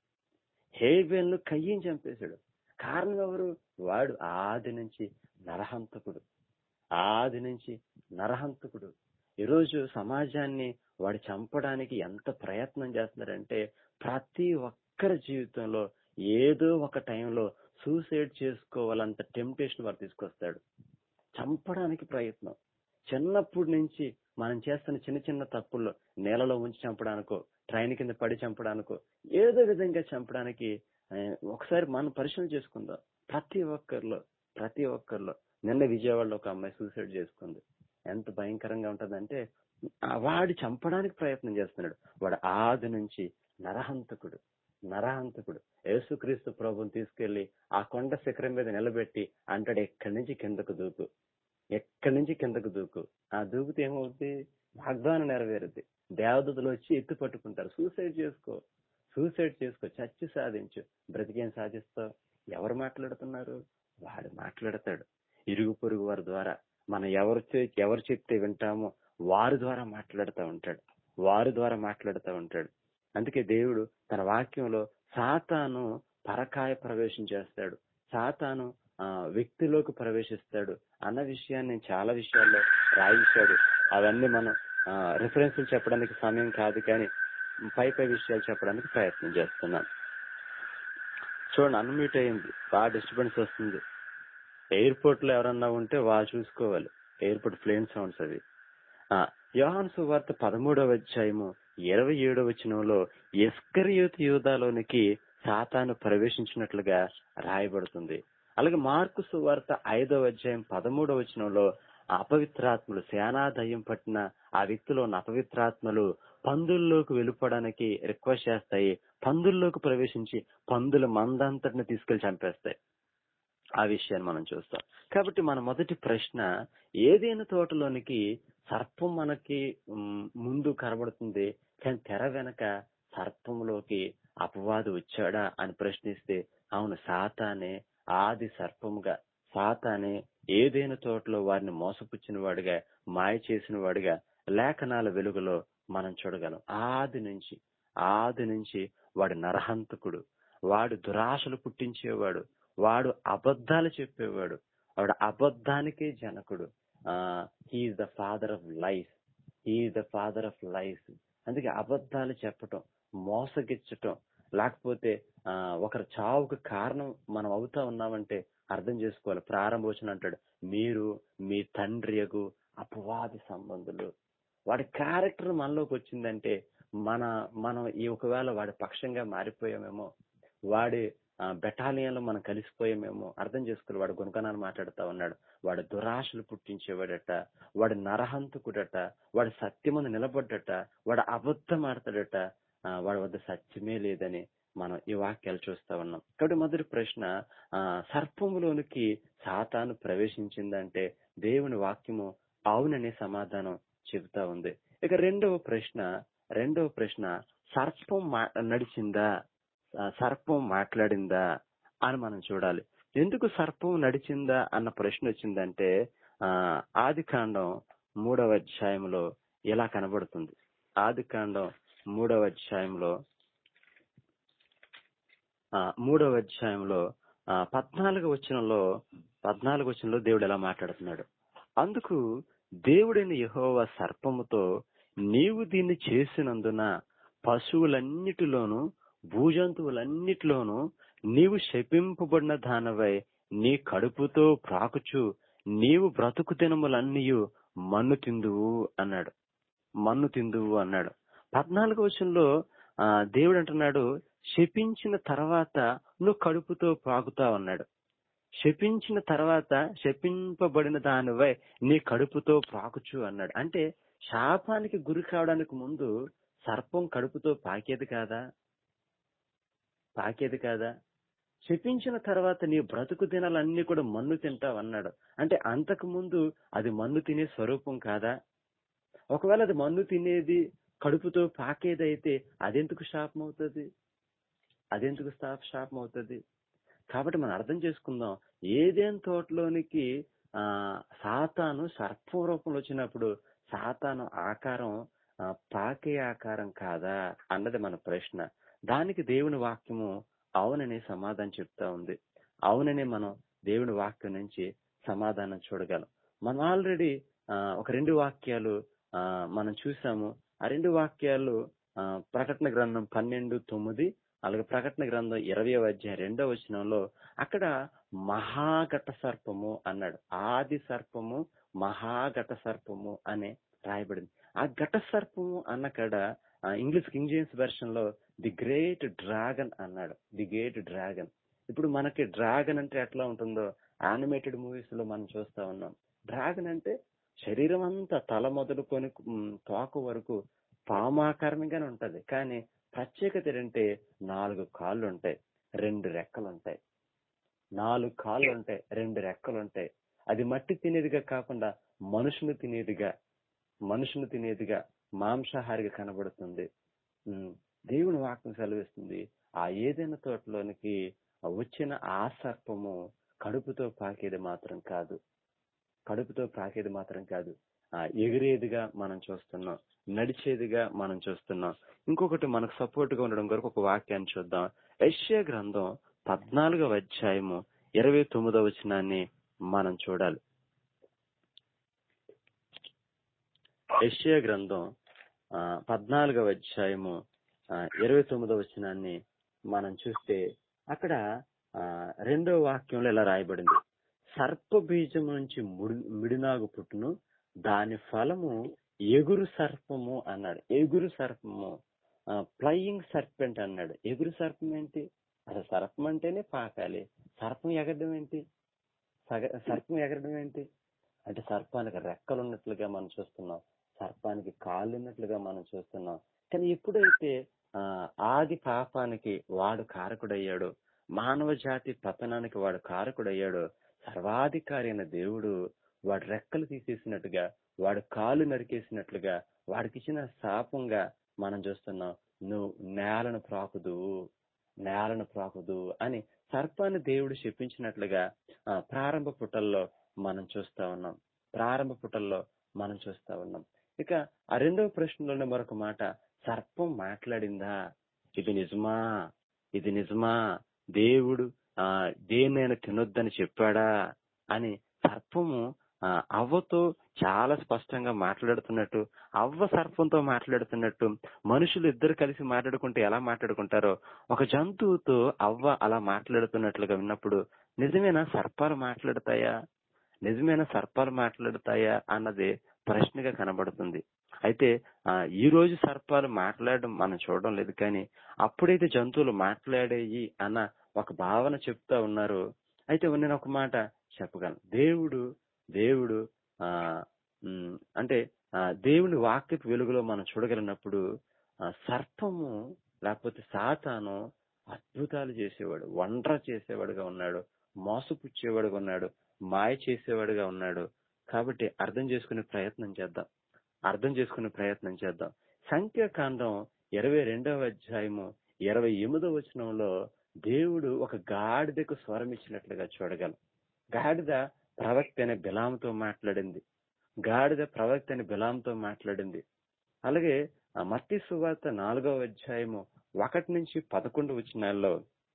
హేబేలును కయ్యని చంపేశాడు కారణం ఎవరు వాడు ఆది నుంచి నరహంతకుడు ఆది నుంచి నరహంతకుడు ఈరోజు సమాజాన్ని వాడు చంపడానికి ఎంత ప్రయత్నం చేస్తున్నారంటే ప్రతి ఒక్కరి జీవితంలో ఏదో ఒక టైంలో సూసైడ్ చేసుకోవాలంత టెంప్టేషన్ వాడు తీసుకొస్తాడు చంపడానికి ప్రయత్నం చిన్నప్పటి నుంచి మనం చేస్తున్న చిన్న చిన్న తప్పుల్లో నేలలో ఉంచి చంపడానికో ట్రైన్ కింద పడి చంపడానికో ఏదో విధంగా చంపడానికి ఆ, ఒకసారి మనం పరిశీలన చేసుకుందాం ప్రతి ఒక్కరిలో ప్రతి ఒక్కరిలో నిన్న విజయవాడలో ఒక అమ్మాయి సూసైడ్ చేసుకుంది ఎంత భయంకరంగా ఉంటదంటే ఆ వాడు చంపడానికి ప్రయత్నం చేస్తున్నాడు వాడు ఆది నుంచి నరహంతకుడు నరహంతకుడు యేసుక్రీస్తు ప్రభుని తీసుకెళ్లి ఆ కొండ శిఖరం మీద నిలబెట్టి అంటాడు ఎక్కడి నుంచి కిందకు దూకు ఎక్కడి నుంచి కిందకు దూకు ఆ దూకితే ఏమవుద్ది వాగ్దానం నెరవేరుద్ది దేవదూతలు వచ్చి ఎత్తి పట్టుకుంటారు సూసైడ్ చేసుకో సూసైడ్ చేసుకో చచ్చి సాధించు బ్రతికేం సాధిస్తావు ఎవరు మాట్లాడుతున్నారు వాడు మాట్లాడతాడు ఇరుగు పొరుగు వారి ద్వారా మనం ఎవరు చే- ఎవరు చెప్తే వింటామో వారి ద్వారా మాట్లాడుతూ ఉంటాడు వారి ద్వారా మాట్లాడుతూ ఉంటాడు అందుకే దేవుడు తన వాక్యంలో సాతాను పరకాయ ప్రవేశం చేస్తాడు సాతాను ఆ వ్యక్తిలోకి ప్రవేశిస్తాడు అన్న విషయాన్ని నేను చాలా విషయాల్లో రాయించాడు అవన్నీ మనం రిఫరెన్స్లు చెప్పడానికి సమయం కాదు కానీ పై పై విషయాలు చెప్పడానికి ప్రయత్నం చేస్తున్నాం చూడండి అన్మ్యూట్ అయింది బాగా డిస్టర్బెన్స్ వస్తుంది ఎయిర్పోర్ట్ లో ఎవరన్నా ఉంటే వాళ్ళు చూసుకోవాలి ఎయిర్పోర్ట్ ప్లేన్ సౌండ్స్ అవి ఆ, యోహాను సువార్త పదమూడవ అధ్యాయము ఇరవై ఏడవ వచనంలో ఎస్కరియోతు యూదాలోనికి సాతాను ప్రవేశించినట్లుగా రాయబడుతుంది అలాగే మార్కు సువార్త ఐదవ అధ్యాయం పదమూడవ వచనంలో అపవిత్రాత్మలు సేనాదయం పట్టిన ఆ వ్యక్తిలో ఉన్న అపవిత్రాత్మలు పందుల్లోకి వెళ్ళిపోవడానికి రిక్వెస్ట్ చేస్తాయి పందుల్లోకి ప్రవేశించి పందుల మందంతటిని తీసుకెళ్లి చంపేస్తాయి ఆ విషయాన్ని మనం చూస్తాం కాబట్టి మన మొదటి ప్రశ్న ఏదైనా తోటలోనికి సర్పం మనకి ఉమ్, ముందు కనబడుతుంది కానీ తెర వెనక సర్పంలోకి అపవాది వచ్చాడా అని ప్రశ్నిస్తే అవును సాతానే ఆది సర్పముగా సాతానే ఏదైనా తోటలో వారిని మోసపుచ్చిన వాడిగా మాయ చేసిన వాడిగా లేఖనాల వెలుగులో మనం చూడగలం ఆది నుంచి ఆది నుంచి వాడు నరహంతకుడు వాడు దురాశలు పుట్టించేవాడు వాడు అబద్ధాలు చెప్పేవాడు వాడు అబద్ధానికే జనకుడు he is the father of life he is the father of life అందుకే అబద్ధాలు చెప్పటం మోసగిచ్చటం లేకపోతే ఆ, ఒకరి చావుకు కారణం మనం అవుతా ఉన్నామంటే అర్థం చేసుకోవాలి ప్రారంభోచన అంటాడు మీరు మీ తండ్రియగు అపవాది సంబంధులు వాడి క్యారెక్టర్ మనలోకి వచ్చిందంటే మన మనం ఈ ఒకవేళ వాడి పక్షంగా మారిపోయామేమో వాడి బెటాలియన్ లో మనం కలిసిపోయామేమో అర్థం చేసుకోవాలి వాడు గుణగణాలు మాట్లాడుతా ఉన్నాడు వాడు దురాశలు పుట్టించేవాడట వాడు నరహంతకుడట వాడు సత్యమును నిలబడ్డట వాడు అబద్ధం ఆడతాడట ఆ, వాడి వద్ద సత్యమే లేదని మనం ఈ వాక్యాలు చూస్తా ఉన్నాం కాబట్టి మొదటి ప్రశ్న ఆ సర్పములోనికి సాతాను ప్రవేశించిందంటే దేవుని వాక్యము అవుననే సమాధానం చెబుతా ఉంది ఇక రెండవ ప్రశ్న రెండవ ప్రశ్న సర్పం మా- నడిచిందా ఆ, సర్పం మాట్లాడిందా అని మనం చూడాలి ఎందుకు సర్పం నడిచిందా అన్న ప్రశ్న వచ్చిందంటే ఆ ఆది కాండం మూడవ అధ్యాయంలో ఇలా కనబడుతుంది ఆది కాండం మూడవ అధ్యాయంలో ఆ, మూడవ అధ్యాయంలో ఆ, పద్నాలుగు వచనంలో పద్నాలుగు వచనంలో దేవుడు ఎలా మాట్లాడుతున్నాడు అందుకు దేవుడైన యెహోవా సర్పముతో నీవు దీన్ని చేసినందున పశువులన్నిటిలోను భూజంతువులన్నిటిలోను నీవు శపింపబడిన దానవై నీ కడుపుతో ప్రాకుచు నీవు బ్రతుకు దినములన్నీయు మన్ను తిందువు అన్నాడు మన్ను తిందువు అన్నాడు పద్నాలుగు వచనంలో ఆ, దేవుడు అంటున్నాడు శపించిన తర్వాత నువ్వు కడుపుతో ప్రాకుతావు అన్నాడు శపించిన తర్వాత శపింపబడిన దానివై నీ కడుపుతో ప్రాకుచు అన్నాడు అంటే శాపానికి గురి కావడానికి ముందు సర్పం కడుపుతో పాకేది కాదా పాకేది కాదా శపించిన తర్వాత నీ బ్రతుకు దినాలన్నీ కూడా మన్ను తింటావు అన్నాడు అంటే అంతకు ముందు అది మన్ను తినే స్వరూపం కాదా ఒకవేళ అది మన్ను తినేది కడుపుతో పాకేదైతే అదెందుకు శాపం అవుతుంది అదెందుకు శా- శాపం అవుతుంది కాబట్టి మనం అర్థం చేసుకుందాం ఏదేం తోటలోనికి ఆ సాతాను సర్పం రూపంలో వచ్చినప్పుడు సాతాను ఆకారం ఆ, పాకే ఆకారం కాదా అన్నది మన ప్రశ్న దానికి దేవుని వాక్యము అవుననే సమాధానం చెప్తా ఉంది అవుననే మనం దేవుని వాక్యం నుంచి సమాధానం చూడగలం మనం ఆల్రెడీ ఒక రెండు వాక్యాలు ఆ, మనం చూసాము ఆ రెండు వాక్యాలు ఆ, ప్రకటన గ్రంథం పన్నెండు తొమ్మిది అలాగే ప్రకటన గ్రంథం ఇరవై అధ్యాయం రెండవ వచనంలో అక్కడ మహాఘట సర్పము అన్నాడు ఆది సర్పము మహాఘట సర్పము అనే రాయబడింది ఆ ఘట సర్పము అన్నకాడ ఆ, ఇంగ్లీష్ కింగ్ జేమ్స్ వెర్షన్ లో ది గ్రేట్ డ్రాగన్ అన్నాడు ది గ్రేట్ డ్రాగన్ ఇప్పుడు మనకి డ్రాగన్ అంటే ఎట్లా ఉంటుందో యానిమేటెడ్ మూవీస్ లో మనం చూస్తా ఉన్నాం డ్రాగన్ అంటే శరీరం అంతా తల మొదలుకొని ఉమ్, తోక వరకు పామాకారంగానే ఉంటది కానీ ప్రత్యేకత ఏంటంటే నాలుగు కాళ్ళు ఉంటాయి రెండు రెక్కలు ఉంటాయి నాలుగు కాళ్ళు ఉంటాయి రెండు రెక్కలు ఉంటాయి అది మట్టి తినేదిగా కాకుండా మనుషుని తినేదిగా మనుషుని తినేదిగా మాంసాహారిగా కనబడుతుంది ఉమ్, దేవుని వాక్యం సెలవిస్తుంది ఆ ఏదైనా తోటలోనికి వచ్చిన ఆ సర్పము కడుపుతో పాకేది మాత్రం కాదు కడుపుతో పాకేది మాత్రం కాదు ఆ ఎగిరేదిగా మనం చూస్తున్నాం నడిచేదిగా మనం చూస్తున్నాం ఇంకొకటి మనకు సపోర్ట్ గా ఉండడం కొరకు ఒక వాక్యాన్ని చూద్దాం యెషయా గ్రంథం పద్నాలుగవ అధ్యాయము ఇరవై తొమ్మిదవ వచనాన్ని మనం చూడాలి యెషయా గ్రంథం ఆ, పద్నాలుగవ అధ్యాయము ఆ, ఇరవై తొమ్మిదవ వచనాన్ని మనం చూస్తే అక్కడ ఆ, రెండవ వాక్యంలో ఇలా రాయబడింది సర్ప బీజం నుంచి ముడి- మిడినాగు పుట్టును దాని ఫలము ఎగురు సర్పము అన్నాడు ఎగురు సర్పము ఫ్లయింగ్ సర్పెంట్ అన్నాడు ఎగురు సర్పం ఏంటి అసలు సర్పం అంటేనే పాకాలి సర్పం ఎగరడం ఏంటి సగ- సర్పం ఎగరడం ఏంటి అంటే సర్పానికి రెక్కలు ఉన్నట్లుగా మనం చూస్తున్నాం సర్పానికి కాళ్ళు ఉన్నట్లుగా మనం చూస్తున్నాం కానీ ఎప్పుడైతే ఆ, ఆది పాపానికి వాడు కారకుడయ్యాడో మానవ జాతి పతనానికి వాడు కారకుడయ్యాడో సర్వాధికారి అయిన దేవుడు వాడు రెక్కలు తీసేసినట్టుగా వాడు కాలు నరికేసినట్లుగా వాడికి ఇచ్చిన శాపంగా మనం చూస్తున్నాం నువ్వు నేలను ప్రాకుదు నేలను ప్రాకుదు అని సర్పాన్ని దేవుడు చెప్పించినట్లుగా ఆ, ప్రారంభ పుటల్లో మనం చూస్తా ఉన్నాం ప్రారంభ పుటల్లో మనం చూస్తా ఉన్నాం ఇక ఆ రెండవ ప్రశ్నలోనే మరొక మాట సర్పం మాట్లాడిందా ఇది నిజమా ఇది నిజమా దేవుడు ఆ దేన్నైనా తినొద్దని చెప్పాడా అని సర్పము ఆ, అవ్వతో చాలా స్పష్టంగా మాట్లాడుతున్నట్టు అవ్వ సర్పంతో మాట్లాడుతున్నట్టు మనుషులు ఇద్దరు కలిసి మాట్లాడుకుంటే ఎలా మాట్లాడుకుంటారో ఒక జంతువుతో అవ్వ అలా మాట్లాడుతున్నట్లుగా విన్నప్పుడు నిజమేనా సర్పాలు మాట్లాడతాయా నిజమైన సర్పాలు మాట్లాడతాయా అన్నది ప్రశ్నగా కనబడుతుంది అయితే ఆ, ఈ రోజు సర్పాలు మాట్లాడడం మనం చూడడం లేదు కానీ అప్పుడైతే జంతువులు మాట్లాడేయి అన్న ఒక భావన చెప్తా ఉన్నారు అయితే నేను ఒక మాట చెప్పగలను దేవుడు దేవుడు ఆ ఉమ్, అంటే ఆ, దేవుని వాక్యపు వెలుగులో మనం చూడగలిగినప్పుడు ఆ, సర్పము లేకపోతే సాతాను అద్భుతాలు చేసేవాడు వండ్ర చేసేవాడుగా ఉన్నాడు మోసపుచ్చేవాడుగా ఉన్నాడు మాయ చేసేవాడుగా ఉన్నాడు కాబట్టి అర్థం చేసుకునే ప్రయత్నం చేద్దాం అర్థం చేసుకునే ప్రయత్నం చేద్దాం సంఖ్యాకాండం ఇరవై రెండవ అధ్యాయము ఇరవై ఎనిమిదవ వచనంలో దేవుడు ఒక గాడిదకు స్వరం ఇచ్చినట్లుగా చూడగలం గాడిద ప్రవక్త అనే బిలాంతో మాట్లాడింది గాడిద ప్రవక్త అనే బిలాంతో మాట్లాడింది అలాగే ఆ మత్తి సువార్త నాలుగవ అధ్యాయము ఒకటి నుంచి పదకొండు వచనాల్లో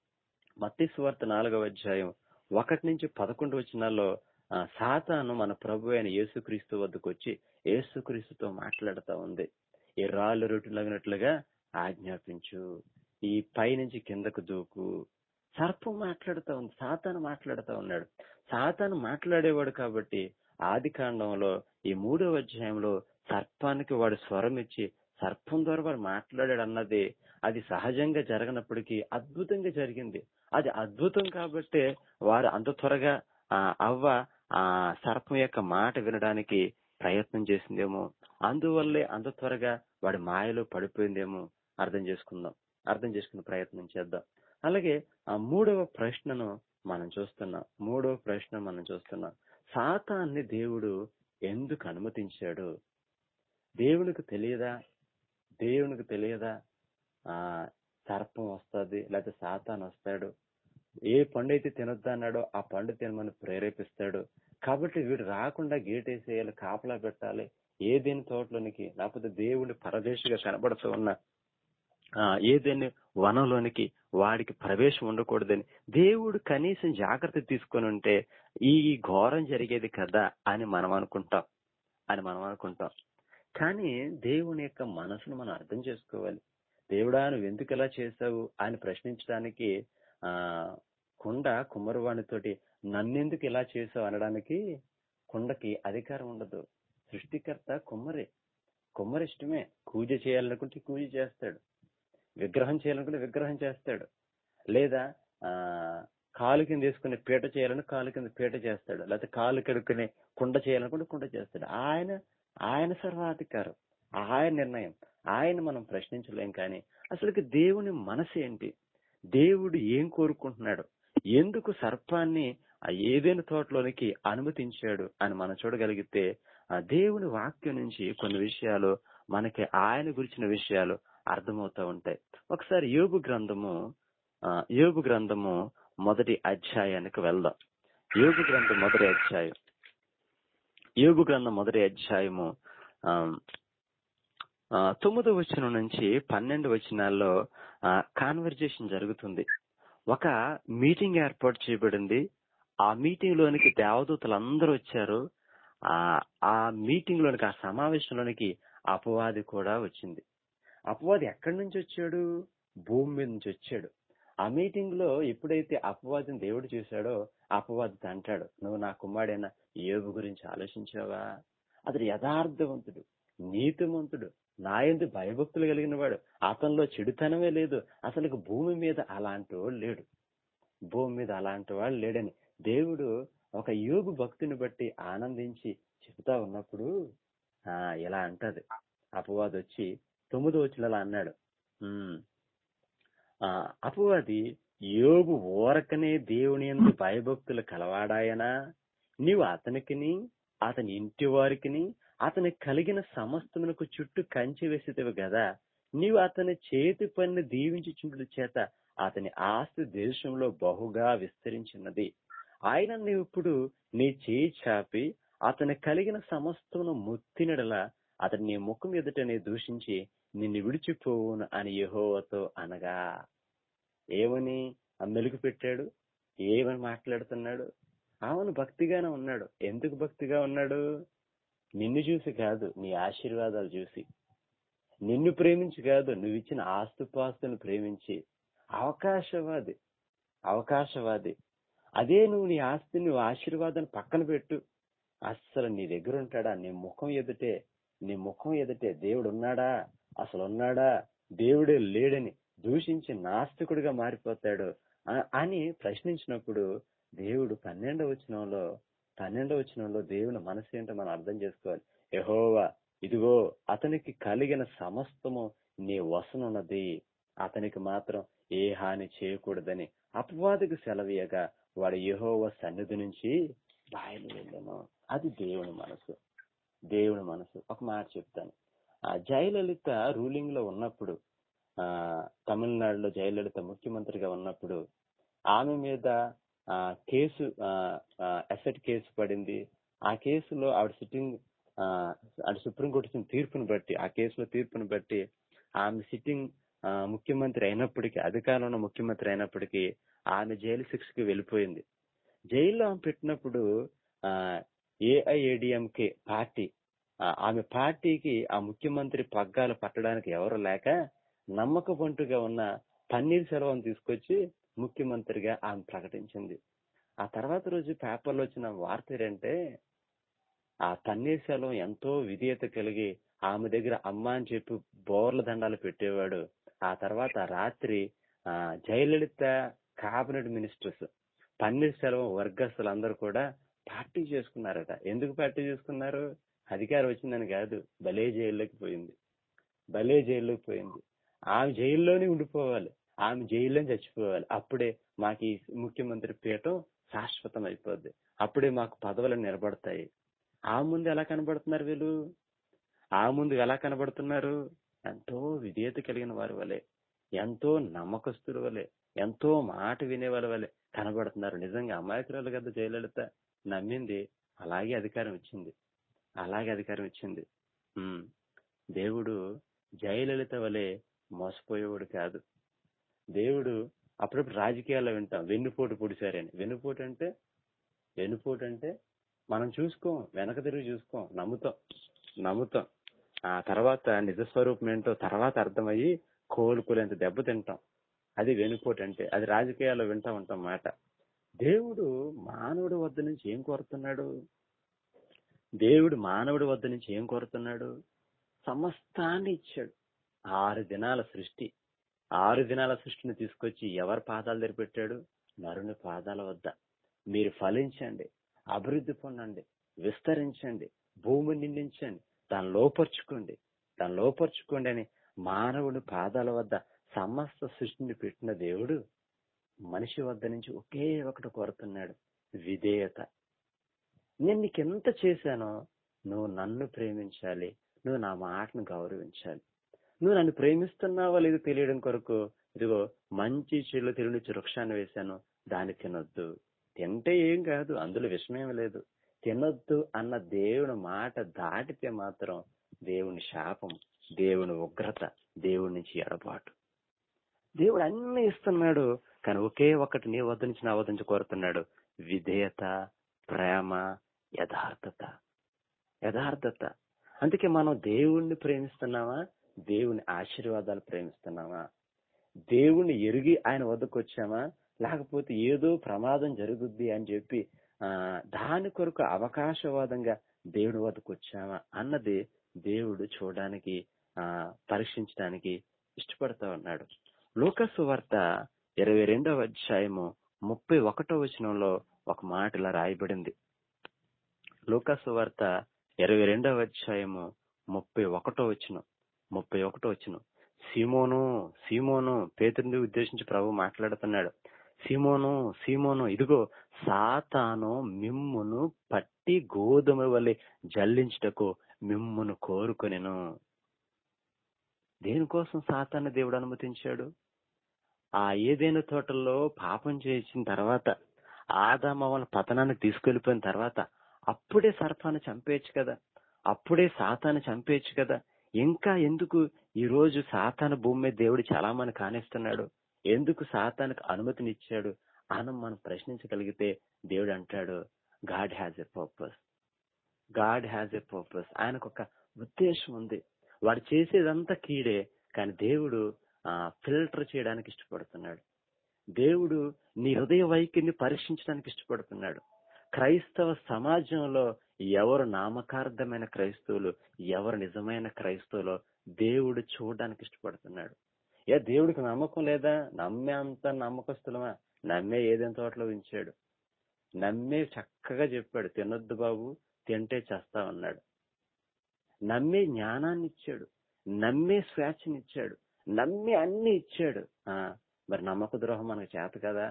మత్తి సువార్త నాలుగవ అధ్యాయం ఒకటి నుంచి పదకొండు వచనాల్లో ఆ, సాతాను మన ప్రభు అయిన యేసుక్రీస్తు వద్దకు వచ్చి యేసుక్రీస్తుతో మాట్లాడుతా ఉంది ఈ రాళ్ళు రొట్టులగినట్లుగా ఆజ్ఞాపించు ఈ పై నుంచి కిందకు దూకు సర్పం మాట్లాడుతా ఉంది సాతాను మాట్లాడుతా ఉన్నాడు సాతాను మాట్లాడేవాడు కాబట్టి ఆది కాండంలో ఈ మూడవ అధ్యాయంలో సర్పానికి వాడు స్వరం ఇచ్చి సర్పం ద్వారా వాడు మాట్లాడాడు అన్నది అది సహజంగా జరగనప్పటికీ అద్భుతంగా జరిగింది అది అద్భుతం కాబట్టే వారు అంత త్వరగా ఆ అవ్వ ఆ సర్పం యొక్క మాట వినడానికి ప్రయత్నం చేసిందేమో అందువల్లే అంత త్వరగా వాడి మాయలో పడిపోయిందేమో అర్థం చేసుకుందాం అర్థం చేసుకునే ప్రయత్నం చేద్దాం అలాగే ఆ మూడవ ప్రశ్నను మనం చూస్తున్నాం మూడవ ప్రశ్న మనం చూస్తున్నాం సాతాన్ని దేవుడు ఎందుకు అనుమతించాడు దేవునికి తెలియదా దేవునికి తెలియదా ఆ సర్పం వస్తుంది లేకపోతే సాతాన్ వస్తాడు ఏ పండు అయితే తినొద్దు అన్నాడో ఆ పండు తినమని ప్రేరేపిస్తాడు కాబట్టి వీడు రాకుండా గేటేసేయాలి కాపలా పెట్టాలి ఏదేని తోటలోనికి లేకపోతే దేవుని పరదేశిగా కనబడుతూ ఉన్న ఆ ఏదైనా వనంలోనికి వాడికి ప్రవేశం ఉండకూడదని దేవుడు కనీసం జాగ్రత్త తీసుకొని ఉంటే ఈ ఘోరం జరిగేది కదా అని మనం అనుకుంటాం అని మనం అనుకుంటాం కానీ దేవుని యొక్క మనసును మనం అర్థం చేసుకోవాలి దేవుడా నువ్వు ఎందుకు ఇలా చేశావు అని ప్రశ్నించడానికి ఆ కుండ కుమ్మరివాణితోటి నన్నెందుకు ఇలా చేసావు అనడానికి కుండకి అధికారం ఉండదు సృష్టికర్త కుమ్మరి కుమ్మరి ఇష్టమే పూజ చేయాలనుకుంటే పూజ చేస్తాడు విగ్రహం చేయాలనుకుంటే విగ్రహం చేస్తాడు లేదా ఆ కాలు కింద వేసుకునే పీట చేయాలని కాలు కింద పీట చేస్తాడు లేకపోతే కాలు కడుక్కునే కుండ చేయాలనుకుంటే కుండ చేస్తాడు ఆయన ఆయన సర్వాధికారం ఆయన నిర్ణయం ఆయన మనం ప్రశ్నించలేం కానీ అసలుకి దేవుని మనసు ఏంటి దేవుడు ఏం కోరుకుంటున్నాడు ఎందుకు సర్పాన్ని ఆ ఏదైనా తోటలోనికి అనుమతించాడు అని మనం చూడగలిగితే ఆ దేవుని వాక్యం నుంచి కొన్ని విషయాలు మనకి ఆయన గురించిన విషయాలు అర్థమవుతా ఉంటాయి ఒకసారి యోగు గ్రంథము ఆ, యోగు గ్రంథము మొదటి అధ్యాయానికి వెళ్దాం యోగు గ్రంథం మొదటి అధ్యాయం యోగు గ్రంథం మొదటి అధ్యాయము ఆ, ఆ, తొమ్మిదో వచనం నుంచి పన్నెండు వచనాల్లో కాన్వర్జేషన్ జరుగుతుంది ఒక మీటింగ్ ఏర్పాటు చేయబడింది ఆ మీటింగ్ లోనికి దేవదూతలు అందరూ వచ్చారు ఆ ఆ మీటింగ్ లోనికి ఆ సమావేశంలోనికి అపవాది కూడా వచ్చింది అపవాది ఎక్కడి నుంచి వచ్చాడు భూమి మీద నుంచి వచ్చాడు ఆ మీటింగ్ లో ఎప్పుడైతే అపవాదిని దేవుడు చూశాడో అపవాది అంటాడు నువ్వు నా కుమారుడైన యోగు గురించి ఆలోచించావా అతడు యథార్థవంతుడు నీతిమంతుడు నా ఎందు భయభక్తులు కలిగిన వాడు అతనిలో చెడుతనమే లేదు అసలు భూమి మీద అలాంటి వాడు లేడు భూమి మీద అలాంటి వాడు లేడని దేవుడు ఒక యోగు భక్తుని బట్టి ఆనందించి చెబుతా ఉన్నప్పుడు ఆ ఇలా అంటది అపవాది వచ్చి తొమ్మిదో వచ్చిన అన్నాడు ఉమ్, ఆ అపవాది యోగు ఊరకనే దేవుని ఎందు భయభక్తులు కలవాడాయనా నీవు అతనికిని అతని ఇంటి వారికిని అతని కలిగిన సమస్తమునకు చుట్టూ కంచి వేసేదివి కదా నీవు అతని చేతి పనిని దీవించుచుండు చేత అతని ఆస్తి దేశంలో బహుగా విస్తరించినది ఆయన నీవు ఇప్పుడు నీ చేయి చాపి అతని కలిగిన సమస్తమును ముత్తినడలా అతని నీ ముఖం ఎదుట నీ దూషించి నిన్ను విడిచిపోవును అని యెహోవాతో అనగా ఏమని ఆ మెలుగు పెట్టాడు ఏమని మాట్లాడుతున్నాడు అవును భక్తిగానే ఉన్నాడు ఎందుకు భక్తిగా ఉన్నాడు నిన్ను చూసి కాదు నీ ఆశీర్వాదాలు చూసి నిన్ను ప్రేమించి కాదు నువ్వు ఇచ్చిన ఆస్తుపాస్తులను ప్రేమించి అవకాశవాది అవకాశవాది అదే నువ్వు నీ ఆస్తి నువ్వు ఆశీర్వాదాన్ని పక్కన పెట్టు అస్సలు నీ దగ్గర ఉంటాడా నీ ముఖం ఎదుటే నీ ముఖం ఎదుటే దేవుడు ఉన్నాడా అసలు ఉన్నాడా దేవుడే లేడని దూషించి నాస్తికుడిగా మారిపోతాడు ఆ- అని ప్రశ్నించినప్పుడు దేవుడు పన్నెండవ వచనంలో పన్నెండవ వచనంలో దేవుని మనసు ఏంటో మనం అర్థం చేసుకోవాలి యెహోవా ఇదిగో అతనికి కలిగిన సమస్తము నీ వసనున్నది అతనికి మాత్రం ఏ హాని చేయకూడదని అపవాదికి సెలవీయగా వాడు యెహోవా సన్నిధి నుంచి బయలు వెళ్ళాను అది దేవుని మనసు దేవుని మనసు ఒక మాట చెప్తాను ఆ జయలలిత రూలింగ్ లో ఉన్నప్పుడు ఆ తమిళనాడులో జయలలిత ముఖ్యమంత్రిగా ఉన్నప్పుడు ఆమె మీద ఆ కేసు అసెట్ కేసు పడింది ఆ కేసులో ఆవిడ సిట్టింగ్ ఆవిడ సుప్రీంకోర్టు ఇచ్చిన తీర్పుని బట్టి ఆ కేసులో తీర్పుని బట్టి ఆమె సిట్టింగ్ ముఖ్యమంత్రి అయినప్పటికీ అధికారంలో ఉన్న ముఖ్యమంత్రి అయినప్పటికీ ఆమె జైలు శిక్షకి వెళ్ళిపోయింది జైల్లో ఆమె పెట్టినప్పుడు ఆ ఏఐఏడిఎంకే పార్టీ ఆ, ఆమె పార్టీకి ఆ ముఖ్యమంత్రి పగ్గాలు పట్టడానికి ఎవరు లేక నమ్మకబంటుగా ఉన్న పన్నీర్ సెల్వం తీసుకొచ్చి ముఖ్యమంత్రిగా ఆమె ప్రకటించింది ఆ తర్వాత రోజు పేపర్లో వచ్చిన వార్త ఏంటంటే ఆ పన్నీర్ సెల్వం ఎంతో విధేయత కలిగి ఆమె దగ్గర అమ్మ అని చెప్పి బోర్ల దండాలు పెట్టేవాడు ఆ తర్వాత రాత్రి ఆ జయలలిత కేబినెట్ మినిస్టర్స్ పన్నీర్ సెల్వం వర్గస్తులందరూ కూడా పార్టీ చేసుకున్నారట ఎందుకు పార్టీ చేసుకున్నారు అధికారం వచ్చిందని కాదు భలే జైల్లోకి పోయింది భలే జైల్లోకి పోయింది ఆమె జైల్లోనే ఉండిపోవాలి ఆమె జైల్లో చచ్చిపోవాలి అప్పుడే మాకు ఈ ముఖ్యమంత్రి పీఠం శాశ్వతం అయిపోద్ది అప్పుడే మాకు పదవులు నిలబడతాయి ఆ ముందు ఎలా కనబడుతున్నారు వీళ్ళు ఆ ముందు ఎలా కనబడుతున్నారు ఎంతో విధేయత కలిగిన వారి వలె ఎంతో నమ్మకస్తుల వలె ఎంతో మాట వినే వాళ్ళ వలె కనబడుతున్నారు నిజంగా అమాయకురాలు కదా జయలలిత నమ్మింది అలాగే అధికారం ఇచ్చింది అలాగే అధికారం ఇచ్చింది ఉమ్. దేవుడు జయలలిత వలె మోసపోయేవాడు కాదు దేవుడు అప్పుడప్పుడు రాజకీయాల్లో వింటాం వెన్నుపోటు పొడిచారని వెన్నుపోటు అంటే వెన్నుపోటు అంటే మనం చూసుకోం వెనక తిరిగి చూసుకోం నమ్ముతాం నమ్ముతాం ఆ తర్వాత నిజ స్వరూపం ఏంటో తర్వాత అర్థమయ్యి కోలుకోలేంత దెబ్బ తింటాం అది వెనుపోటు అంటే అది రాజకీయాల్లో వింటా ఉంటాం మాట దేవుడు మానవుడి వద్ద నుంచి ఏం కోరుతున్నాడు దేవుడు మానవుడి వద్ద నుంచి ఏం కోరుతున్నాడు సమస్తాన్ని ఇచ్చాడు ఆరు దినాల సృష్టి ఆరు దినాల సృష్టిని తీసుకొచ్చి ఎవరి పాదాల దగ్గర పెట్టాడు నరుని పాదాల వద్ద మీరు ఫలించండి అభివృద్ధి పొందండి విస్తరించండి భూమి నిండించండి దాన్ని లోపరుచుకోండి దాన్ని లోపరుచుకోండి అని మానవుడి పాదాల వద్ద సమస్త సృష్టిని పెట్టిన దేవుడు మనిషి వద్ద నుంచి ఒకే ఒకటి కోరుతున్నాడు విధేయత నేను నీకు ఎంత చేశానో నువ్వు నన్ను ప్రేమించాలి నువ్వు నా మాటను గౌరవించాలి నువ్వు నన్ను ప్రేమిస్తున్నావో లేదో తెలియడం కొరకు ఇదిగో మంచి చెడు తెలియని వృక్షాన్ని వేశాను దాన్ని తినొద్దు తింటే ఏం కాదు అందులో విషమేం లేదు తినొద్దు అన్న దేవుని మాట దాటితే మాత్రం దేవుని శాపం దేవుని ఉగ్రత దేవుడి నుంచి ఎడబాటు దేవుడు అన్ని ఇస్తున్నాడు కానీ ఒకే ఒక్కటి నీ వద్ద నుంచి నా వద్ద నుంచి కోరుతున్నాడు విధేయత ప్రేమ యథార్థత యథార్థత అందుకే మనం దేవుణ్ణి ప్రేమిస్తున్నామా దేవుని ఆశీర్వాదాలు ప్రేమిస్తున్నామా దేవుణ్ణి ఎరిగి ఆయన వద్దకు వచ్చామా లేకపోతే ఏదో ప్రమాదం జరుగుద్ది అని చెప్పి ఆ దాని కొరకు అవకాశవాదంగా దేవుడి వద్దకు వచ్చామా అన్నది దేవుడు చూడడానికి ఆ పరీక్షించడానికి ఇష్టపడతా ఉన్నాడు లోకసు వార్త ఇరవై రెండవ అధ్యాయము ముప్పై ఒకటో వచనంలో ఒక మాట ఇలా రాయబడింది లోకసు వార్త ఇరవై రెండవ అధ్యాయము ముప్పై ఒకటో వచనం ముప్పై ఒకటో వచ్చిన సీమోను సీమోను పేతుడిని ఉద్దేశించి ప్రభు మాట్లాడుతున్నాడు సీమోను సీమోను ఇదిగో సాతాను మిమ్మును పట్టి గోధుమ వలె జల్లించుటకు మిమ్మును కోరుకొనెను దేనికోసం సాతాను దేవుడు అనుమతించాడు ఆ ఏదైనా తోటల్లో పాపం చేసిన తర్వాత ఆదామవల పతనాన్ని తీసుకెళ్లిపోయిన తర్వాత అప్పుడే సర్పాన్ని చంపేయచ్చు కదా అప్పుడే సాతాన్ని చంపేయచ్చు కదా ఇంకా ఎందుకు ఈ రోజు సాతాను భూమి మీద దేవుడు చాలా మంది కానిస్తున్నాడు ఎందుకు సాతానికి అనుమతినిచ్చాడు అని మనం ప్రశ్నించగలిగితే దేవుడు అంటాడు God has a purpose God has a purpose ఆయనకు ఒక ఉద్దేశం ఉంది వాడు చేసేదంతా కీడే కానీ దేవుడు ఫిల్టర్ చేయడానికి ఇష్టపడుతున్నాడు దేవుడు నీ హృదయ వైఖరిని పరీక్షించడానికి ఇష్టపడుతున్నాడు క్రైస్తవ సమాజంలో ఎవరు నామకార్థమైన క్రైస్తవులు ఎవరు నిజమైన క్రైస్తవులో దేవుడు చూడడానికి ఇష్టపడుతున్నాడు ఏ దేవుడికి నమ్మకం లేదా నమ్మే అంత నమ్మకస్తులమా నమ్మే ఏదైనా తోటలో ఉంచాడు నమ్మే చక్కగా చెప్పాడు తినొద్దు బాబు తింటే చేస్తామన్నాడు నమ్మే జ్ఞానాన్ని ఇచ్చాడు నమ్మే స్వేచ్ఛనిచ్చాడు నమ్మి అన్ని ఇచ్చాడు ఆ మరి నమ్మక ద్రోహం మనకు చేత కదా